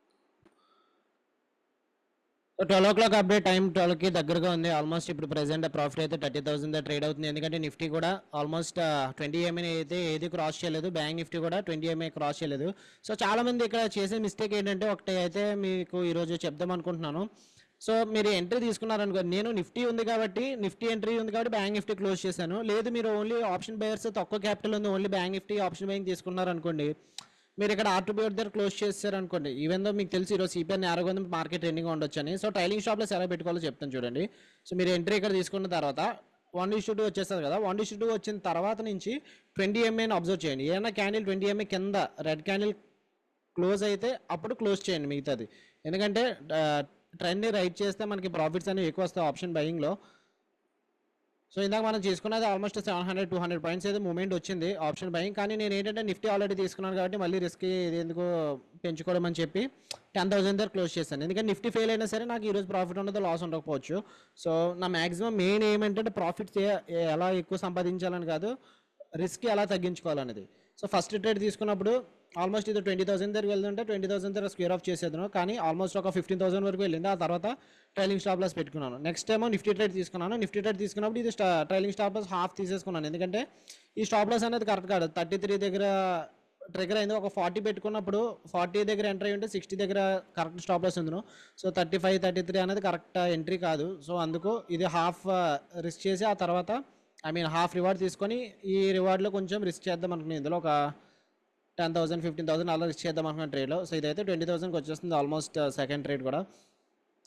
so twelve o'clock update time ట్వెల్వ్కి దగ్గరగా ఉంది ఆల్మోస్ట్ ఇప్పుడు ప్రెసెంట్ ప్రాఫిట్ అయితే థర్టీ థౌసండ్ ట్రేడ్ అవుతుంది ఎందుకంటే నిఫ్టీ కూడా ఆల్మోస్ట్ ట్వంటీ ఎంఐ అయితే ఏది క్రాస్ చేయలేదు బ్యాంక్ నిఫ్టీ కూడా ట్వంటీ ఎంఐ క్రాస్ చేయలేదు సో చాలామంది ఇక్కడ చేసే మిస్టేక్ ఏంటంటే ఒకటి అయితే మీకు ఈరోజు చెప్దాం అనుకుంటున్నాను సో మీరు ఎంట్రీ తీసుకున్నారనుకో నేను నిఫ్టీ ఉంది కాబట్టి నిఫ్టీ ఎంట్రీ ఉంది కాబట్టి బ్యాంక్ నిఫ్టీ క్లోజ్ చేశాను లేదు మీరు ఓన్లీ ఆప్షన్ బయర్స్ తక్కువ క్యాపిటల్ ఉంది only bank Nifty option buying తీసుకున్నారనుకోండి మీరు ఇక్కడ ఆర్టీబీ దగ్గర క్లోజ్ చేస్తారు అనుకోండి ఈవెన్ దో మీకు తెలిసి ఈరోజు సిపిఆర్ నేరగా ఉంది మార్కెట్ ట్రెండింగ్ ఉండొచ్చు అని సో ట్రైలింగ్ షాప్లో ఎలా పెట్టుకోవాలో చెప్తాను చూడండి సో మీరు ఎంట్రీ ఇక్కడ తీసుకున్న తర్వాత వన్ ఇష్యూ టూ వచ్చేస్తుంది కదా వన్ ఇష్యూ టూ వచ్చిన తర్వాత నుంచి ట్వంటీ ఎంఏని అబ్జర్వ్ చేయండి ఏదైనా క్యాండిల్ ట్వంటీ ఎంఏ కింద రెడ్ క్యాండిల్ క్లోజ్ అయితే అప్పుడు క్లోజ్ చేయండి మిగతాది ఎందుకంటే ట్రెండ్ని రైట్ చేస్తే మనకి ప్రాఫిట్స్ అనేవి ఎక్కువ వస్తాయి ఆప్షన్ బయింగ్లో సో ఇందాక మనం చేసుకున్నది almost seven hundred two hundred points అయితే మూమెంట్ వచ్చింది ఆప్షన్ బయింగ్ కానీ నేను ఏంటంటే నిఫ్టీ ఆల్రెడీ తీసుకున్నాను కాబట్టి మళ్ళీ రిస్క్ ఇది ఎందుకు పెంచుకోవడం అని చెప్పి టెన్ థౌసండ్ దగ్గర క్లోజ్ చేశాను ఎందుకంటే నిఫ్టీ ఫెయిల్ అయినా సరే నాకు ఈరోజు ప్రాఫిట్ ఉండదు లాస్ ఉండకపోవచ్చు సో నా మ్యాక్సిమం మెయిన్ ఏమంటే ప్రాఫిట్స్ ఎలా ఎక్కువ సంపాదించాలని కాదు రిస్క్ ఎలా తగ్గించుకోవాలనేది సో ఫస్ట్ ట్రేడ్ తీసుకున్నప్పుడు ఆల్మోస్ట్ ఇది ట్వంటీ థౌసండ్ దగ్గర వెళ్తుంటే ట్వంటీ థౌసండ్ దగ్గర స్క్వేర్ ఆఫ్ చేసేదాను కానీ ఆల్మోస్ట్ ఒక ఫిఫ్టీన్ థౌసండ్ వరకు వెళ్ళింది ఆ తర్వాత ట్రైలింగ్ స్టాప్ లాస్ పెట్టుకున్నాను నెక్స్ట్ ఏమో నిఫ్టీ ట్రేడ్ తీసుకున్నాను నిఫ్టీ ట్రేడ్ తీసుకున్నప్పుడు ఇది స్టా ట్రైలింగ్ స్టాప్ లాస్ హాఫ్ తీసేసుకున్నాను ఎందుకంటే ఈ స్టాప్ లాస్ అనేది కరెక్ట్ కాదు థర్టీ త్రీ దగ్గర ట్రిగర్ అయింది ఒక ఫార్టీ పెట్టుకున్నప్పుడు ఫార్టీ దగ్గర ఎంట్రీ ఉంటే సిక్స్టీ దగ్గర కరెక్ట్ స్టాప్ లాస్ ఉందిను so thirty five thirty three అనేది కరెక్ట్ ఎంట్రీ కాదు సో అందుకు ఇది హాఫ్ రిస్క్ చేసి ఆ తర్వాత ఐ మీన్ హాఫ్ రివార్డ్ తీసుకొని ఈ రివార్డ్లో కొంచెం రిస్క్ చేద్దాం అనుకున్నాను ఇందులో ఒక టెన్ థౌసండ్ ఫిఫ్టీన్ థౌసండ్ అలా రిస్క్ చేద్దాం అనుకున్న ట్రేడ్లో సో ఇదైతే ట్వంటీ థౌసండ్కి వచ్చేస్తుంది ఆల్మోస్ట్ సెకండ్ ట్రేడ్ కూడా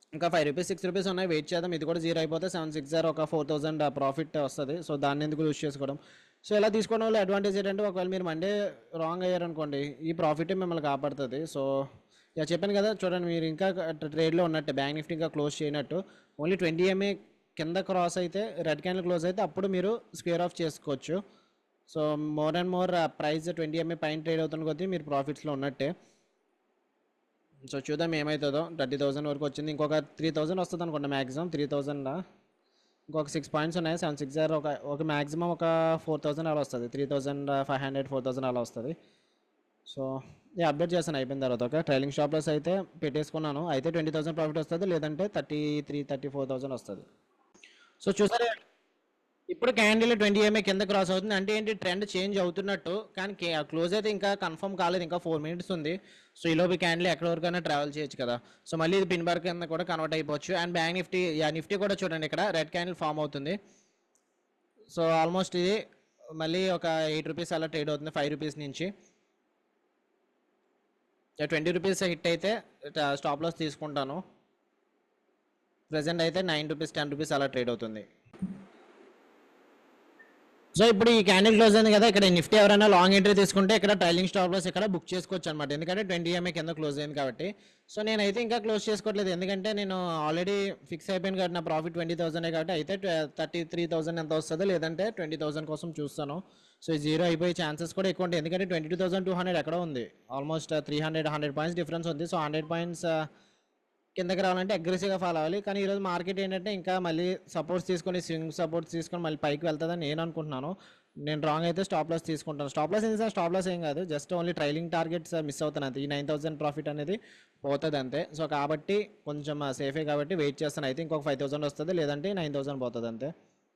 ఇంకా ఫైవ్ రూపీస్ సిక్స్ రూపీస్ ఉన్నాయి వెయిట్ చేద్దాం ఇది కూడా జీరో అయిపోతే సెవెన్ సిక్స్ జీరో ఒక ఫోర్ థౌసండ్ ప్రాఫిట్ వస్తుంది సో దాన్ని ఎందుకు యూస్ చేసుకోవడం సో ఇలా తీసుకోవడం వల్ల అడ్వాంటేజ్ ఏంటంటే ఒకవేళ మీరు మండే రాంగ్ అయ్యారనుకోండి ఈ ప్రాఫిటే మిమ్మల్ని కాపాడుతుంది సో ఇక చెప్పాను కదా చూడండి మీరు ఇంకా ట్రేడ్లో ఉన్నట్టే బ్యాంక్ నిఫ్టీ ఇంకా క్లోజ్ చేయనట్టు ఓన్లీ ట్వంటీ ఎంఏ కింద క్రాస్ అయితే రెడ్ క్యాండిల్ క్లోజ్ అయితే అప్పుడు మీరు స్క్వేర్ ఆఫ్ చేసుకోవచ్చు so more and more price twenty MA పైన ట్రేడ్ అవుతున్న కొద్దీ మీరు ప్రాఫిట్స్లో ఉన్నట్టే సో చూద్దాం ఏమవుతుందో థర్టీ థౌసండ్ వరకు వచ్చింది ఇంకొక త్రీ థౌసండ్ వస్తుంది అనుకుంటా మ్యాక్సిమం త్రీ థౌసండ్ ఇంకొక సిక్స్ పాయింట్స్ ఉన్నాయి సెవెన్ సిక్స్ జీరో ఒక ఒక మ్యాక్సిమం ఒక ఫోర్ థౌసండ్ అలా వస్తుంది three thousand five hundred four thousand అలా వస్తుంది సో నేను అప్డేట్ చేస్తాను అయిపోయిన తర్వాత ఓకే ట్రైలింగ్ స్టాప్లెస్ అయితే పెట్టేసుకున్నాను అయితే ట్వంటీ థౌసండ్ ప్రాఫిట్ వస్తుంది లేదంటే thirty three thirty four thousand వస్తుంది సో చూసారా ఇప్పుడు క్యాండిల్ ట్వంటీ ఎంఏ కింద క్రాస్ అవుతుంది అంటే ఏంటి ట్రెండ్ చేంజ్ అవుతున్నట్టు కానీ క్లోజ్ అయితే ఇంకా కన్ఫర్మ్ కాలేదు ఇంకా ఫోర్ మినిట్స్ ఉంది సో ఈలోపు క్యాండిల్ ఎక్కడి వరకైనా ట్రావెల్ చేయొచ్చు కదా సో మళ్ళీ ఇది పిన్ బార్ కింద కూడా కన్వర్ట్ అయిపోవచ్చు అండ్ బ్యాంక్ నిఫ్టీ యా నిఫ్టీ కూడా చూడండి ఇక్కడ రెడ్ క్యాండిల్ ఫామ్ అవుతుంది సో ఆల్మోస్ట్ ఇది మళ్ళీ ఒక ఎయిట్ రూపీస్ అలా ట్రేడ్ అవుతుంది ఫైవ్ రూపీస్ నుంచి ట్వంటీ రూపీస్ హిట్ అయితే స్టాప్ లాస్ తీసుకుంటాను ప్రజెంట్ అయితే నైన్ రూపీస్ టెన్ రూపీస్ అలా ట్రేడ్ అవుతుంది సో ఇప్పుడు ఈ క్యాండిల్ క్లోజ్ అయింది కదా ఇక్కడ నిఫ్టీ ఎవరైనా లాంగ్ ఎంట్రీ తీసుకుంటే ఇక్కడ ట్రైలింగ్ స్టాప్ లాస్ ఇక్కడ బుక్ చేసుకోవచ్చు అనమాట ఎందుకంటే ట్వంటీ ఎంఏ కింద క్లోజ్ అయింది కాబట్టి సో నేనైతే ఇంకా క్లోజ్ చేసుకోవట్లేదు ఎందుకంటే నేను ఆల్రెడీ ఫిక్స్ అయిపోయింది కాబట్టి నా ప్రాఫిట్ ట్వంటీ థౌసండ్ కాబట్టి అయితే థర్టీ త్రీ థౌసండ్ ఎంత వస్తుందో లేదంటే ట్వంటీ థౌసండ్ కోసం చూస్తాను సో ఈ జీరో అయిపోయే ఛాన్సెస్ కూడా ఎక్కువ ఉంటాయి ఎందుకంటే twenty two thousand two hundred ఎక్కడ ఉంది almost three hundred hundred points difference ఉంది సో హండ్రెడ్ పాయింట్స్ కిందకి రావాలంటే అగ్రెసివ్గా ఫాలో అవ్వాలి కానీ ఈరోజు మార్కెట్ ఏంటంటే ఇంకా మళ్ళీ సపోర్ట్స్ తీసుకొని స్వింగ్ సపోర్ట్స్ తీసుకొని మళ్ళీ పైకి వెళ్తుందని నేను అనుకుంటున్నాను నేను రాంగ్ అయితే స్టాప్ లాస్ తీసుకుంటాను స్టాప్ లాస్ ఏంటి స్టాప్ లాస్ ఏం కాదు just only trailing targets miss అవుతాను అంతే ఈ నైన్ థౌసండ్ ప్రాఫిట్ అనేది పోతుంది అంతే సో కాబట్టి కొంచెం సేఫే కాబట్టి వెయిట్ చేస్తాను అయితే ఇంకొక ఫైవ్ థౌసండ్ వస్తుంది లేదంటే నైన్ థౌసండ్ పోతుంది అంతే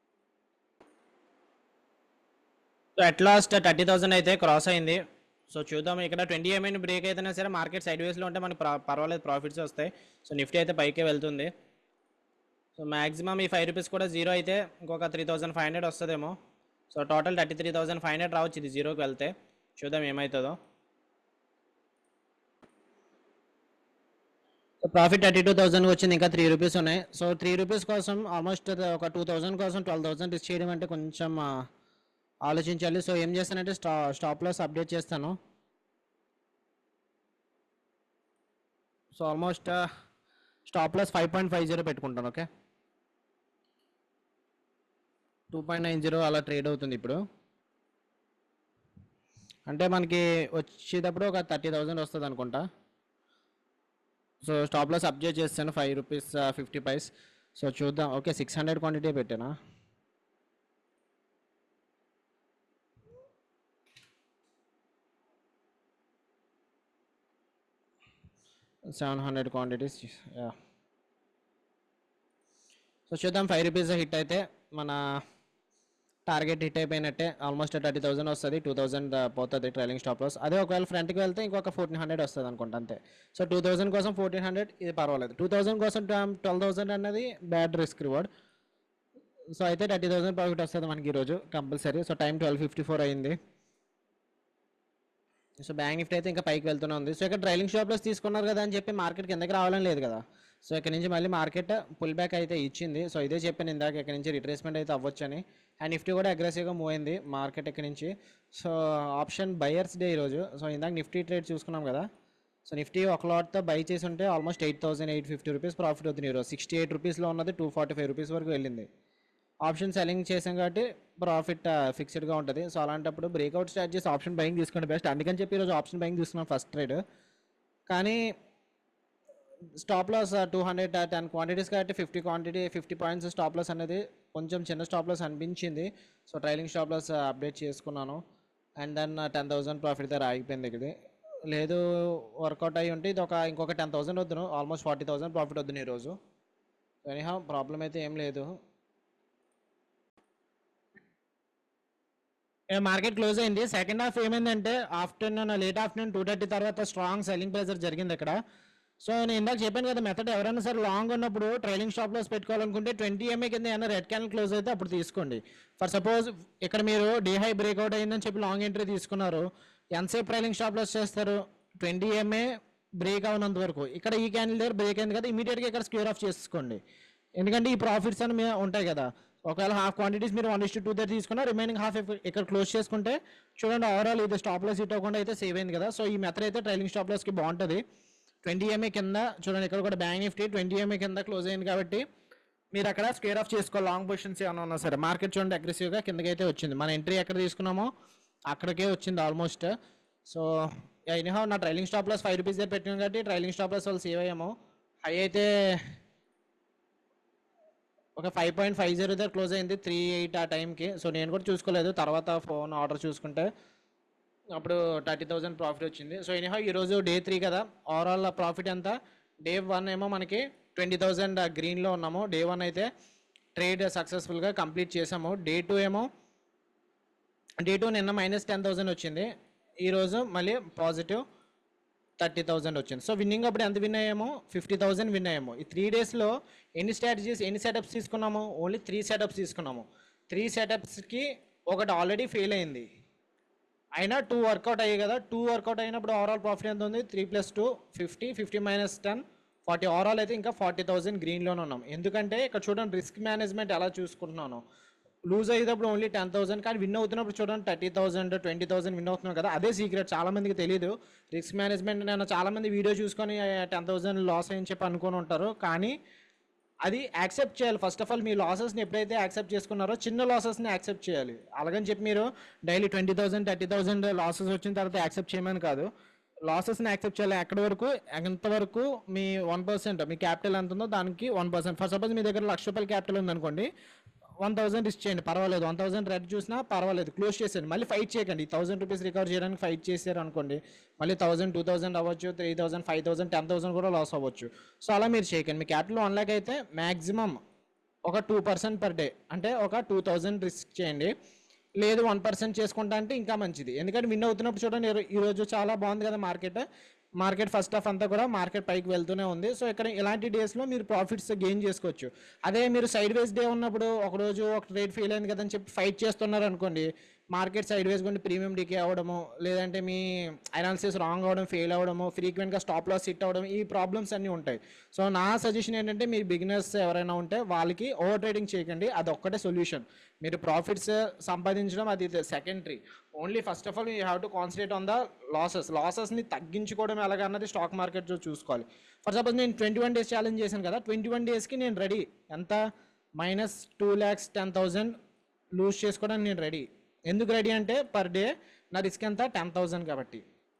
so at last thirty thousand అయితే క్రాస్ అయింది సో చూద్దాం ఇక్కడ ట్వంటీ ఎంఐని బ్రేక్ అయితేనే సరే మార్కెట్ సైడ్ వేస్లో ఉంటే మనకి ప్ర- పర్వాలేదు ప్రాఫిట్స్ వస్తాయి సో నిఫ్టీ అయితే పైకే వెళ్తుంది సో మ్యాక్సిమం ఈ ఫైవ్ రూపీస్ కూడా జీరో అయితే ఇంకొక త్రీ థౌసండ్ ఫైవ్ హండ్రెడ్ వస్తుందేమో so total thirty three thousand five hundred రావచ్చు ఇది జీరోకి వెళ్తే చూద్దాం ఏమవుతుందో so profit thirty two thousand వచ్చింది ఇంకా త్రీ రూపీస్ ఉన్నాయి సో త్రీ రూపీస్ కోసం ఆల్మోస్ట్ ఒక టూ థౌసండ్ కోసం ట్వెల్వ్ థౌసండ్ రిస్క్ చేయడం అంటే కొంచెం ఆ, ఆలోచించాలి సో ఏం చేస్తానంటే స్టా స్టాప్ లాస్ అప్డేట్ చేస్తాను so almost stop loss five point five zero పెట్టుకుంటాను okay two point nine zero అలా ట్రేడ్ అవుతుంది ఇప్పుడు అంటే మనకి వచ్చేటప్పుడు ఒక థర్టీ థౌజండ్ వస్తుంది అనుకుంటా సో స్టాప్ లాస్ అప్డేట్ చేస్తాను five rupees fifty paise so చూద్దాం ఓకే సిక్స్ హండ్రెడ్ క్వాంటిటీ పెట్టానా సెవెన్ హండ్రెడ్ క్వాంటిటీస్ సో చూద్దాం ఫైవ్ రూపీస్ హిట్ అయితే మన టార్గెట్ హిట్ అయిపోయినట్టే ఆల్మోస్ట్ థర్టీ థౌసండ్ వస్తుంది టూ థౌసండ్ పోతుంది ట్రైలింగ్ స్టాప్ లాస్ అదే ఒకవేళ ఫ్రంట్కి వెళ్తే ఇంకొక ఫోర్టీన్ హండ్రెడ్ వస్తుంది అనుకుంటా అంతే సో టూ థౌసండ్ కోసం ఫోర్టీన్ హండ్రెడ్ ఇది పర్వాలేదు టూ థౌసండ్ కోసం ట్వెల్వ్ థౌసండ్ అన్నది బ్యాడ్ రిస్క్ రివార్డ్ సో అయితే థర్టీ థౌసండ్ ప్రాఫిట్ వస్తుంది మనకి ఈరోజు compulsory so time twelve fifty four అయింది సో బ్యాంక్ నిఫ్టీ అయితే ఇంకా పైకి వెళ్తూనే ఉంది సో ఇక్కడ ట్రైలింగ్ షాప్లో తీసుకున్నారు కదా అని చెప్పి మార్కెట్ కిందకి రావాలని లేదు కదా సో ఇక్కడ నుంచి మళ్ళీ మార్కెట్ పుల్ బ్యాక్ అయితే ఇచ్చింది సో ఇదే చెప్పాను ఇందాక ఇక్కడ నుంచి రిట్రేస్మెంట్ అయితే అవ్వచ్చని అండ్ నిఫ్టీ కూడా అగ్రెసివ్గా మూవ్ అయింది మార్కెట్ ఇక్కడ నుంచి సో ఆప్షన్ బయర్స్ డే ఈరోజు సో ఇందాక నిఫ్టీ ట్రేడ్ చూసుకున్నాం కదా సో నిఫ్టీ ఒక లాట్తో బై చేసి ఉంటే almost eight thousand eight fifty rupees profit అవుతుంది ఈరోజు సిక్స్టీ ఎయిట్ రూపీస్లో ఉన్నది టూ ఫార్టీ ఫైవ్ రూపీస్ వరకు వెళ్ళింది ఆప్షన్ సెల్లింగ్ చేసాం కాబట్టి ప్రాఫిట్ ఫిక్స్డ్గా ఉంటుంది సో అలాంటప్పుడు బ్రేక్అవుట్ స్టార్ట్ చేసి ఆప్షన్ బయింగ్ తీసుకోండి బెస్ట్ అందుకని చెప్పి ఈరోజు ఆప్షన్ బయింగ్ తీసుకున్నాం ఫస్ట్ ట్రేడ్ కానీ stop loss two hundred ten quantities కాబట్టి fifty quantity fifty points stop loss అనేది కొంచెం చిన్న స్టాప్ లాస్ అనిపించింది so trailing stop loss update చేసుకున్నాను and then ten thousand profit దగ్గర ఆగిపోయింది ఇది లేదు వర్కౌట్ అయ్యి ఉంటే ఇది ఒక ఇంకొక టెన్ థౌసండ్ వద్దును ఆల్మోస్ట్ ఫార్టీ థౌసండ్ ప్రాఫిట్ వద్దును ఈరోజు ఎనీహా ప్రాబ్లం అయితే ఏం లేదు మార్కెట్ క్లోజ్ అయింది సెకండ్ హాఫ్ ఏమైందంటే afternoon late afternoon two thirty తర్వాత స్ట్రాంగ్ సెల్లింగ్ ప్రెజర్ జరిగింది ఇక్కడ సో నేను ఇందాక చెప్పాను కదా మెథడ్ ఎవరైనా సరే లాంగ్ ఉన్నప్పుడు ట్రైలింగ్ స్టాప్ లాస్ పెట్టుకోవాలనుకుంటే ట్వంటీ ఎంఏ కింద ఏమైనా రెడ్ క్యాన్ క్లోజ్ అయితే అప్పుడు తీసుకోండి ఫర్ సపోజ్ ఇక్కడ మీరు డీహై బ్రేక్అవుట్ అయిందని చెప్పి లాంగ్ ఎంట్రీ తీసుకున్నారు ఎంతసేపు ట్రైలింగ్ స్టాప్ లాస్ చేస్తారు ట్వంటీ ఎంఏ బ్రేక్ అవునంత వరకు ఇక్కడ ఈ క్యాండిల్ దగ్గర బ్రేక్ అయింది కదా ఇమీడియట్గా ఇక్కడ స్క్వేర్ ఆఫ్ చేసుకోండి ఎందుకంటే ఈ ప్రాఫిట్స్ అని మీ ఉంటాయి కదా ఒకవేళ హాఫ్ క్వాంటిటీస్ మీరు వన్ ఇస్ టూ దగ్గర తీసుకున్నా రిమైనింగ్ హాఫ్ ఇక్కడ క్లోజ్ చేసుకుంటే చూడండి ఓవరాల్ ఇది స్టాప్ లాస్ హిట్ అవ్వకుండా అయితే సేవ్ అయింది కదా సో ఈ మెథడ్ అయితే ట్రైలింగ్ స్టాప్ లాస్కి బాగుంటుంది ట్వంటీ ఎంఏ కింద చూడండి ఇక్కడ కూడా బ్యాంక్ నిఫ్టీ ట్వంటీ ఎంఏ కింద క్లోజ్ అయింది కాబట్టి మీరు అక్కడ స్క్వేర్ ఆఫ్ చేసుకోవాలి లాంగ్ పొజిషన్స్ ఏమైనా ఉన్నా సరే మార్కెట్ చూడండి అగ్రెసివ్గా కిందకి అయితే వచ్చింది మన ఎంట్రీ ఎక్కడ తీసుకున్నామో అక్కడికే వచ్చింది ఆల్మోస్ట్ సో ఎనీహౌ నా trailing stop loss five rupees దగ్గర పెట్టాను కాబట్టి ట్రైలింగ్ స్టాప్ లాస్ వాళ్ళు సేవ్ అయ్యాము హై అయితే ఒక ఫైవ్ పాయింట్ ఫైవ్ జీరో దగ్గర క్లోజ్ అయింది త్రీ ఎయిట్ ఆ టైంకి సో నేను కూడా చూసుకోలేదు తర్వాత ఫోన్ ఆర్డర్ చూసుకుంటే అప్పుడు థర్టీ థౌజండ్ ప్రాఫిట్ వచ్చింది సో ఎనీహౌ ఈరోజు డే త్రీ కదా ఓవరాల్ ప్రాఫిట్ ఎంత డే వన్ ఏమో మనకి ట్వంటీ థౌజండ్ గ్రీన్లో ఉన్నాము డే వన్ అయితే ట్రేడ్ సక్సెస్ఫుల్గా కంప్లీట్ చేసాము డే టూ ఏమో డే టూ నిన్న మైనస్ టెన్ థౌసండ్ వచ్చింది ఈరోజు మళ్ళీ పాజిటివ్ థర్టీ థౌసండ్ వచ్చింది సో విన్నింగ్ అప్పుడు ఎంత విన్ అయ్యామో ఫిఫ్టీ థౌసండ్ విన్ అయ్యాము ఈ త్రీ డేస్లో ఎన్ని స్ట్రాటజీస్ ఎన్ని సెటప్స్ తీసుకున్నాము ఓన్లీ త్రీ సెటప్స్ తీసుకున్నాము త్రీ సెటప్స్కి ఒకటి ఆల్రెడీ ఫెయిల్ అయింది అయినా టూ వర్కౌట్ అయ్యాయి కదా టూ వర్కౌట్ అయినప్పుడు ఓవరాల్ ప్రాఫిట్ ఎంత ఉంది three plus two fifty fifty minus ten forty overall అయితే ఇంకా ఫార్టీ థౌసండ్ గ్రీన్లోనే ఉన్నాం ఎందుకంటే ఇక్కడ చూడండి రిస్క్ మేనేజ్మెంట్ ఎలా చూసుకుంటున్నాను లూజ్ అయ్యేటప్పుడు ఓన్లీ టెన్ థౌసండ్ కానీ విన్ అవుతున్నప్పుడు చూడండి thirty thousand twenty thousand win అవుతున్నాం కదా అదే సీక్రెట్ చాలా మందికి తెలియదు రిస్క్ మేనేజ్మెంట్ నేను చాలా మంది వీడియో చూసుకొని టెన్ థౌసండ్ లాస్ అయ్యని చెప్పి అనుకొని ఉంటారు కానీ అది యాక్సెప్ట్ చేయాలి ఫస్ట్ ఆఫ్ ఆల్ మీ లాసెస్ని ఎప్పుడైతే యాక్సెప్ట్ చేసుకున్నారో చిన్న లాసెస్ని యాక్సెప్ట్ చేయాలి అలాగని చెప్పి మీరు daily twenty thousand thirty thousand losses వచ్చిన తర్వాత యాక్సెప్ట్ చేయమని కాదు లాసెస్ని యాక్సెప్ట్ చేయాలి ఎక్కడి వరకు ఎంతవరకు మీ వన్ పర్సెంట్ మీ క్యాపిటల్ ఎంత ఉందో దానికి వన్ పర్సెంట్ ఫర్ సపోజ్ మీ దగ్గర లక్ష రూపాయల క్యాపిటల్ ఉందనుకోండి వన్ థౌసండ్ రిస్క్ చేయండి పర్వాలేదు వన్ థౌసండ్ రెడ్ చూసినా పర్వాలేదు క్లోజ్ చేసేయండి మళ్ళీ ఫైట్ చేయకండి థౌసండ్ రూపీస్ రికవర్ చేయడానికి ఫైట్ చేశారు అనుకోండి మళ్ళీ థౌసండ్ టూ థౌసండ్ అవ్వచ్చు three thousand five thousand ten thousand కూడా లాస్ అవ్వచ్చు సో అలా మీరు చేయకండి మీ క్యాపిటల్ వన్ ల్యాక్ అయితే మ్యాక్సిమం ఒక టూ పర్సెంట్ పర్ డే అంటే ఒక టూ థౌజండ్ రిస్క్ చేయండి లేదు వన్ పర్సెంట్ చేసుకుంటా అంటే ఇంకా మంచిది ఎందుకంటే విన్ అవుతున్నప్పుడు చూడండి ఈరో- ఈరోజు చాలా బాగుంది కదా మార్కెట్ మార్కెట్ ఫస్ట్ హాఫ్ అంతా కూడా మార్కెట్ పైకి వెళ్తూనే ఉంది సో ఇక్కడ ఇలాంటి డేస్లో మీరు ప్రాఫిట్స్ గెయిన్ చేసుకోవచ్చు అదే మీరు సైడ్ వేస్ డే ఉన్నప్పుడు ఒక రోజు ఒక ట్రేడ్ ఫెయిల్ అయింది కదని చెప్పి ఫైట్ చేస్తున్నారు అనుకోండి మార్కెట్ సైడ్ వేస్ కొండి ప్రీమియం డికే అవ్వడము లేదంటే మీ అనాలిసిస్ రాంగ్ అవ్వడం ఫెయిల్ అవ్వడము ఫ్రీక్వెంట్గా స్టాప్ లాస్ హిట్ అవ్వడం ఈ ప్రాబ్లమ్స్ అన్నీ ఉంటాయి సో నా సజెషన్ ఏంటంటే మీరు బిగినర్స్ ఎవరైనా ఉంటే వాళ్ళకి ఓవర్ ట్రేడింగ్ చేయకండి అది ఒక్కటే సొల్యూషన్ మీరు ప్రాఫిట్స్ సంపాదించడం అది secondary only first of all you have to concentrate on the losses లాసెస్ని తగ్గించుకోవడం ఎలాగన్నది స్టాక్ మార్కెట్లో చూసుకోవాలి ఫర్ సపోజ్ నేను ట్వంటీ వన్ డేస్ ఛాలెంజ్ చేశాను కదా ట్వంటీ వన్ డేస్కి నేను రెడీ ఎంత minus two lakhs ten thousand lose చేసుకోవడానికి నేను రెడీ ఎందుకు రెడీ అంటే పర్ డే నా రిస్క్ ఎంత టెన్ థౌజండ్ కాబట్టి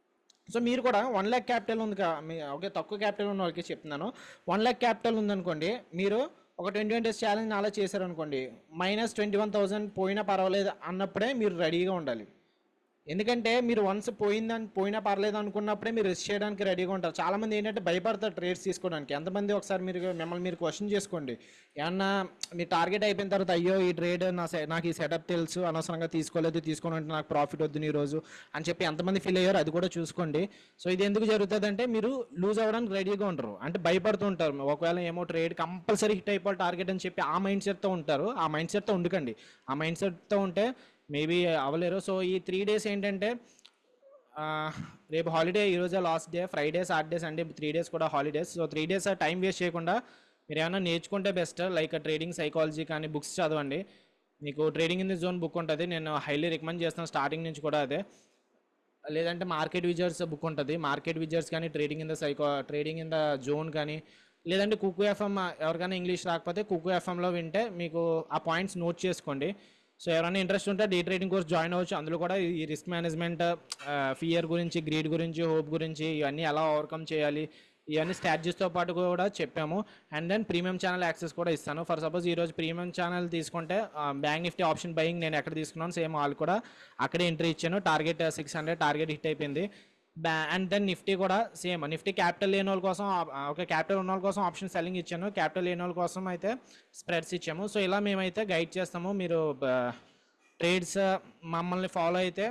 సో మీరు కూడా వన్ ల్యాక్ క్యాపిటల్ ఉంది కా మీ ఓకే తక్కువ క్యాపిటల్ ఉన్న వాళ్ళకి చెప్తున్నాను వన్ ల్యాక్ క్యాపిటల్ ఉందనుకోండి మీరు ఒక ట్వంటీ వన్ డేస్ ఛాలెంజ్ అలా చేశారనుకోండి మైనస్ ట్వంటీ వన్ థౌసండ్ పోయినా పర్వాలేదు అన్నప్పుడే మీరు రెడీగా ఉండాలి ఎందుకంటే మీరు వన్స్ పోయిందని పోయినా పర్లేదు అనుకున్నప్పుడే మీరు రిస్క్ చేయడానికి రెడీగా ఉంటారు చాలామంది ఏంటంటే భయపడతారు ట్రేడ్స్ తీసుకోవడానికి ఎంతమంది ఒకసారి మీరు మిమ్మల్ని మీరు క్వశ్చన్ చేసుకోండి ఏమన్నా మీ టార్గెట్ అయిపోయిన తర్వాత అయ్యో ఈ ట్రేడ్ నా సె- నాకు ఈ సెటప్ తెలుసు అనవసరంగా తీసుకోలేదు తీసుకొని ఉంటే నాకు ప్రాఫిట్ వద్దు ఈ రోజు అని చెప్పి ఎంతమంది ఫీల్ అయ్యారో అది కూడా చూసుకోండి సో ఇది ఎందుకు జరుగుతుంది అంటే మీరు లూజ్ అవ్వడానికి రెడీగా ఉంటారు అంటే భయపడుతూ ఉంటారు ఒకవేళ ఏమో ట్రేడ్ కంపల్సరీ హిట్ అయిపోవాలి టార్గెట్ అని చెప్పి ఆ మైండ్ సెట్తో ఉంటారు ఆ మైండ్ సెట్తో ఉండకండి ఆ మైండ్ సెట్తో ఉంటే మేబీ అవ్వలేరు సో ఈ త్రీ డేస్ ఏంటంటే ఆ, రేపు హాలిడే ఈరోజే last day Friday Saturday Sunday three days కూడా holidays so three days time waste చేయకుండా మీరు ఏమైనా నేర్చుకుంటే బెస్ట్ లైక్ ట్రేడింగ్ సైకాలజీ కానీ బుక్స్ చదవండి మీకు trading in the zone book ఉంటుంది నేను హైలీ రికమెండ్ చేస్తాను స్టార్టింగ్ నుంచి కూడా అదే లేదంటే మార్కెట్ విజర్స్ బుక్ ఉంటుంది మార్కెట్ విజర్స్ కానీ trading in the psycho trading in the zone కానీ లేదంటే కుకు ఎఫ్ఎం ఎవరికైనా ఇంగ్లీష్ రాకపోతే కుకు ఎఫ్ఎంలో వింటే మీకు ఆ పాయింట్స్ నోట్ చేసుకోండి సో ఎవరైనా ఇంట్రెస్ట్ ఉంటే డే ట్రేడింగ్ కోర్స్ జాయిన్ అవ్వచ్చు అందులో కూడా ఈ రిస్క్ మేనేజ్మెంట్ ఫియర్ గురించి గ్రీడ్ గురించి హోప్ గురించి ఇవన్నీ ఎలా ఓవర్కమ్ చేయాలి ఇవన్నీ స్ట్రాటజీస్తో పాటు కూడా చెప్పాము and then premium channel access కూడా ఇస్తాను ఫర్ సపోజ్ ఈరోజు ప్రీమియం ఛానల్ తీసుకుంటే బ్యాంక్ నిఫ్టీ ఆప్షన్ బయింగ్ నేను ఎక్కడ తీసుకున్నాను సేమ్ వాళ్ళు కూడా అక్కడే ఎంట్రీ ఇచ్చాను target six hundred target hit అయిపోయింది బ్యా అండ్ దెన్ నిఫ్టీ కూడా సేమ్ నిఫ్టీ క్యాపిటల్ లేని వాళ్ళ కోసం ఓకే క్యాపిటల్ ఉన్న వాళ్ళ కోసం ఆప్షన్ సెల్లింగ్ ఇచ్చాను క్యాపిటల్ లేని వాళ్ళ కోసం అయితే స్ప్రెడ్స్ ఇచ్చాము సో ఇలా మేమైతే గైడ్ చేస్తాము మీరు ట్రేడ్స్ మమ్మల్ని ఫాలో అయితే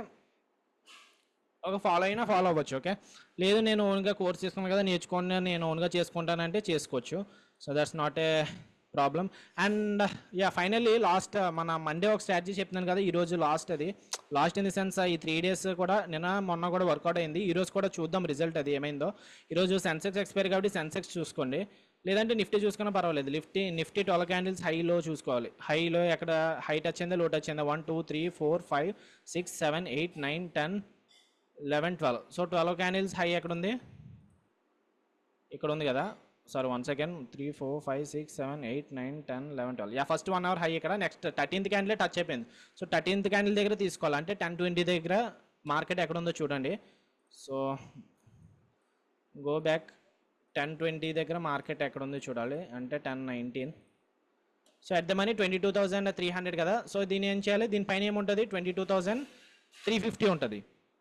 ఒక ఫాలో అయినా ఫాలో అవ్వచ్చు ఓకే లేదు నేను ఓన్గా కోర్స్ తీసుకున్నాను కదా నేర్చుకోండి నేను ఓన్గా చేసుకుంటానంటే చేసుకోవచ్చు so that's not a problem and yeah finally last మన మండే ఒక స్ట్రాటజీ చెప్తున్నాను కదా ఈరోజు లాస్ట్ అది లాస్ట్ ఇన్ ది సెన్స్ ఈ త్రీ డేస్ కూడా నిన్న మొన్న కూడా వర్కౌట్ అయింది ఈరోజు కూడా చూద్దాం రిజల్ట్ అది ఏమైందో ఈరోజు సెన్సెక్స్ ఎక్స్పైర్ కాబట్టి సెన్సెక్స్ చూసుకోండి లేదంటే నిఫ్టీ చూసుకున్నా పర్వాలేదు నిఫ్టీ నిఫ్టీ ట్వెల్వ్ క్యాండిల్స్ హైలో చూసుకోవాలి హైలో ఎక్కడ హై టచ్ అయిందా లో టచ్ అయిందా one two three four five six seven eight nine ten eleven twelve so twelve candles high ఎక్కడ ఉంది ఇక్కడ ఉంది కదా sorry one second three four five six seven eight nine ten eleven twelve yeah first one hour high ఇక్కడ next thirteenth candle touch అయిపోయింది so thirteenth candle దగ్గర తీసుకోవాలి అంటే టెన్ ట్వంటీ దగ్గర మార్కెట్ ఎక్కడ ఉందో చూడండి so go back ten twenty దగ్గర మార్కెట్ ఎక్కడ ఉందో చూడాలి అంటే ten nineteen so at the money twenty two thousand three hundred కదా సో దీన్ని ఏం చేయాలి దీనిపైన ఏముంటుంది twenty two thousand three fifty ఉంటుంది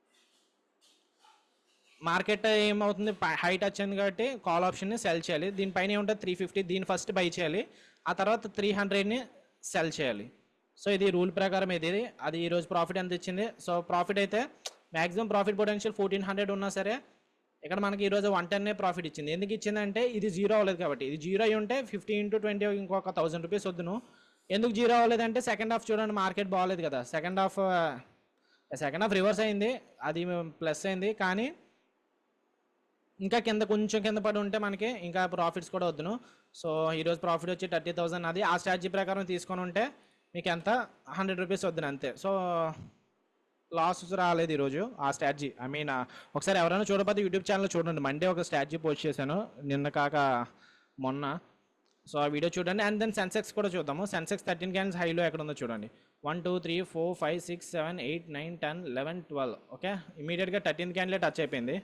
మార్కెట్ ఏమవుతుంది హై టచ్ అయింది కాబట్టి కాల్ ఆప్షన్ని సెల్ చేయాలి దీనిపైన ఏముంటుంది త్రీ ఫిఫ్టీ దీన్ని ఫస్ట్ బై చేయాలి ఆ తర్వాత త్రీ హండ్రెడ్ని సెల్ చేయాలి సో ఇది రూల్ ప్రకారం ఇది అది ఈరోజు ప్రాఫిట్ ఎంత ఇచ్చింది సో ప్రాఫిట్ అయితే maximum profit potential fourteen hundred ఉన్నా సరే ఇక్కడ మనకి ఈరోజు వన్ టెన్నే ప్రాఫిట్ ఇచ్చింది ఎందుకు ఇచ్చిందంటే ఇది జీరో అవ్వలేదు కాబట్టి ఇది జీరో అయి ఉంటే ఫిఫ్టీ ఇంటూ ట్వంటీ ఇంకొక థౌసండ్ రూపీస్ వద్దును ఎందుకు జీరో అవ్వలేదంటే సెకండ్ హాఫ్ చూడండి మార్కెట్ బాగాలేదు కదా second half second half reverse అయింది అది ప్లస్ అయింది కానీ ఇంకా కింద కొంచెం కింద పడి ఉంటే మనకి ఇంకా ప్రాఫిట్స్ కూడా వద్దును సో ఈరోజు ప్రాఫిట్ వచ్చి థర్టీ థౌసండ్ అది ఆ స్ట్రాటజీ ప్రకారం తీసుకొని ఉంటే మీకు ఎంత హండ్రెడ్ రూపీస్ వద్దును అంతే సో లాస్ రాలేదు ఈరోజు ఆ స్ట్రాటజీ ఐ మీన్ ఒకసారి ఎవరైనా చూడకపోతే యూట్యూబ్ ఛానల్ చూడండి మండే ఒక స్ట్రాటజీ పోస్ట్ చేశాను నిన్న కాక మొన్న సో ఆ వీడియో చూడండి అండ్ దెన్ సెన్సెక్స్ కూడా చూద్దాము సెన్సెక్స్ థర్టీన్ క్యాన్స్ హైలో ఎక్కడ ఉందో చూడండి one two three four five six seven eight nine ten eleven twelve okay ఇమీడియట్గా థర్టీన్త్ క్యాండిలే టచ్ అయిపోయింది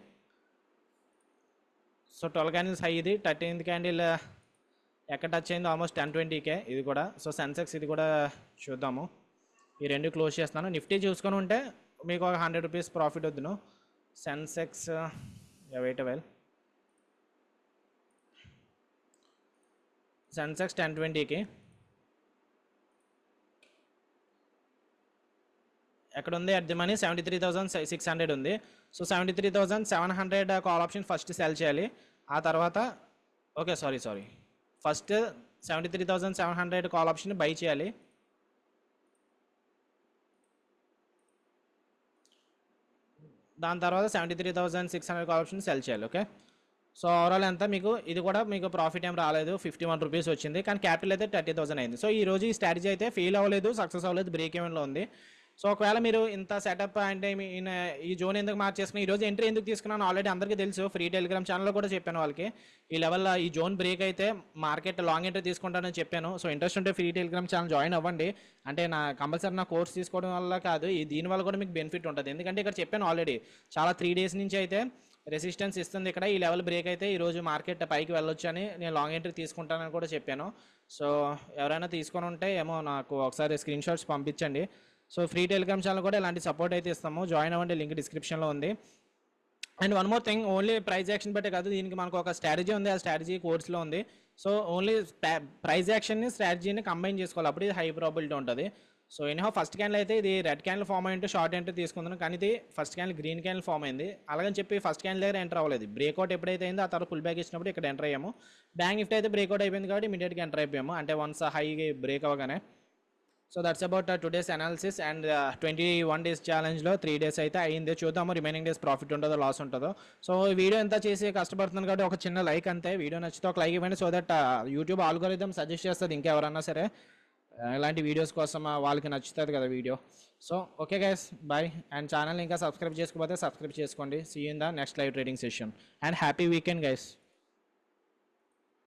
సో ట్వెల్వ్ క్యాండిల్స్ హై ఇది థర్టీన్త్ క్యాండిల్ ఎక్కడ టచ్ అయింది ఆల్మోస్ట్ టెన్ ట్వంటీకే ఇది కూడా సో సెన్సెక్స్ ఇది కూడా చూద్దాము ఈ రెండు క్లోజ్ చేస్తాను నిఫ్టీ చూసుకొని ఉంటే మీకు ఒక హండ్రెడ్ రూపీస్ ప్రాఫిట్ వద్దును Sensex wait well Sensex ten ట్వంటీకి ఎక్కడ ఉంది at the money seventy three thousand six hundred ఉంది so seventy three thousand seven hundred call option first sell చేయాలి ఆ తర్వాత okay sorry sorry first seventy three thousand seven hundred call option buy చేయాలి దాని తర్వాత seventy three thousand six hundred call option sell చేయాలి okay so overall ఎంత మీకు ఇది కూడా మీకు ప్రాఫిట్ ఏం రాలేదు ఫిఫ్టీ వన్ రూపీస్ వచ్చింది కానీ క్యాపిటల్ అయితే థర్టీ థౌసండ్ అయింది సో ఈ రోజు ఈ స్ట్రాటజీ అయితే ఫెయిల్ అవ్వలేదు సక్సెస్ అవ్వలేదు బ్రేక్ ఈవెన్లో ఉంది సో ఒకవేళ మీరు ఇంత సెటప్ అంటే మీ ఈయన ఈ జోన్ ఎందుకు మార్చేసుకుని ఈ రోజు ఎంట్రీ ఎందుకు తీసుకున్నాను ఆల్రెడీ అందరికీ తెలుసు ఫ్రీ టెలిగ్రామ్ ఛానల్లో కూడా చెప్పాను వాళ్ళకి ఈ లెవెల్లో ఈ జోన్ బ్రేక్ అయితే మార్కెట్ లాంగ్ ఎంట్రీ తీసుకుంటానని చెప్పాను సో ఇంట్రెస్ట్ ఉంటే ఫ్రీ టెలిగ్రామ్ ఛానల్ జాయిన్ అవ్వండి అంటే నా కంపల్సరీ నా కోర్స్ తీసుకోవడం వల్ల కాదు ఈ దీని వల్ల కూడా మీకు బెనిఫిట్ ఉంటుంది ఎందుకంటే ఇక్కడ చెప్పాను ఆల్రెడీ చాలా త్రీ డేస్ నుంచి అయితే రెసిస్టెన్స్ ఇస్తుంది ఇక్కడ ఈ లెవెల్ బ్రేక్ అయితే ఈరోజు మార్కెట్ పైకి వెళ్ళొచ్చు అని నేను లాంగ్ ఎంట్రీ తీసుకుంటానని కూడా చెప్పాను సో ఎవరైనా తీసుకొని ఉంటే ఏమో నాకు ఒకసారి స్క్రీన్ షాట్స్ పంపించండి సో ఫ్రీ టెలిగ్రామ్ ఛానల్ కూడా ఇలాంటి సపోర్ట్ అయితే ఇస్తాము జాయిన్ అవ్వండి లింక్ డిస్క్రిప్షన్లో ఉంది and one more thing only price action బట్టే కాదు దీనికి మనకు ఒక స్ట్రాటజీ ఉంది ఆ స్ట్రాటజీ కోర్స్లో ఉంది సో ఓన్లీ ప్రైజ్ యాక్షన్ని స్ట్రాటజీని కంబైన్ చేసుకోవాలి అప్పుడు ఇది హై ప్రాబిలిటీ ఉంటుంది సో ఎనీహౌ ఫస్ట్ క్యాన్లు అయితే ఇది రెడ్ క్యాన్లు ఫామ్ అయ్యింటే షార్ట్ ఎంట్రీ తీసుకుందాం కానీ ఇది ఫస్ట్ క్యాన్లు గ్రీన్ క్యాన్లు ఫామ్ అయింది అలాగని చెప్పి ఫస్ట్ క్యాన్ దగ్గర ఎంటర్ అవ్వలేదు బ్రేక్అవుట్ ఎప్పుడైతే అయిందో ఆ తర్వాత పుల్ బ్యాక్ ఇచ్చినప్పుడు ఇక్కడ ఎంటర్ అయ్యాము బ్యాంక్ నిఫ్టీ అయితే బ్రేక్అవుట్ అయిపోయింది కాబట్టి ఇమీడియట్గా ఎంటర్ అయిపోయాము అంటే వన్స్ హై బ్రేక్ అవ్వగానే so that's about today's analysis and twenty one days ఛాలెంజ్లో త్రీ డేస్ అయితే అయింది చూద్దాము రిమైనింగ్ డేస్ ప్రాఫిట్ ఉంటుందో లాస్ ఉంటుందో సో ఈ వీడియో ఎంత చేసి కష్టపడుతున్నాను కాబట్టి ఒక చిన్న లైక్ అంతే వీడియో నచ్చితే ఒక లైక్ ఇవ్వండి so that YouTube algorithm suggest చేస్తుంది ఇంకెవరన్నా సరే uh, ఇలాంటి వీడియోస్ కోసం uh, వాళ్ళకి నచ్చుతుంది కదా video so okay guys bye and channel ఇంకా సబ్స్క్రైబ్ చేసుకోకపోతే సబ్స్క్రైబ్ చేసుకోండి see in the next live trading session and happy weekend guys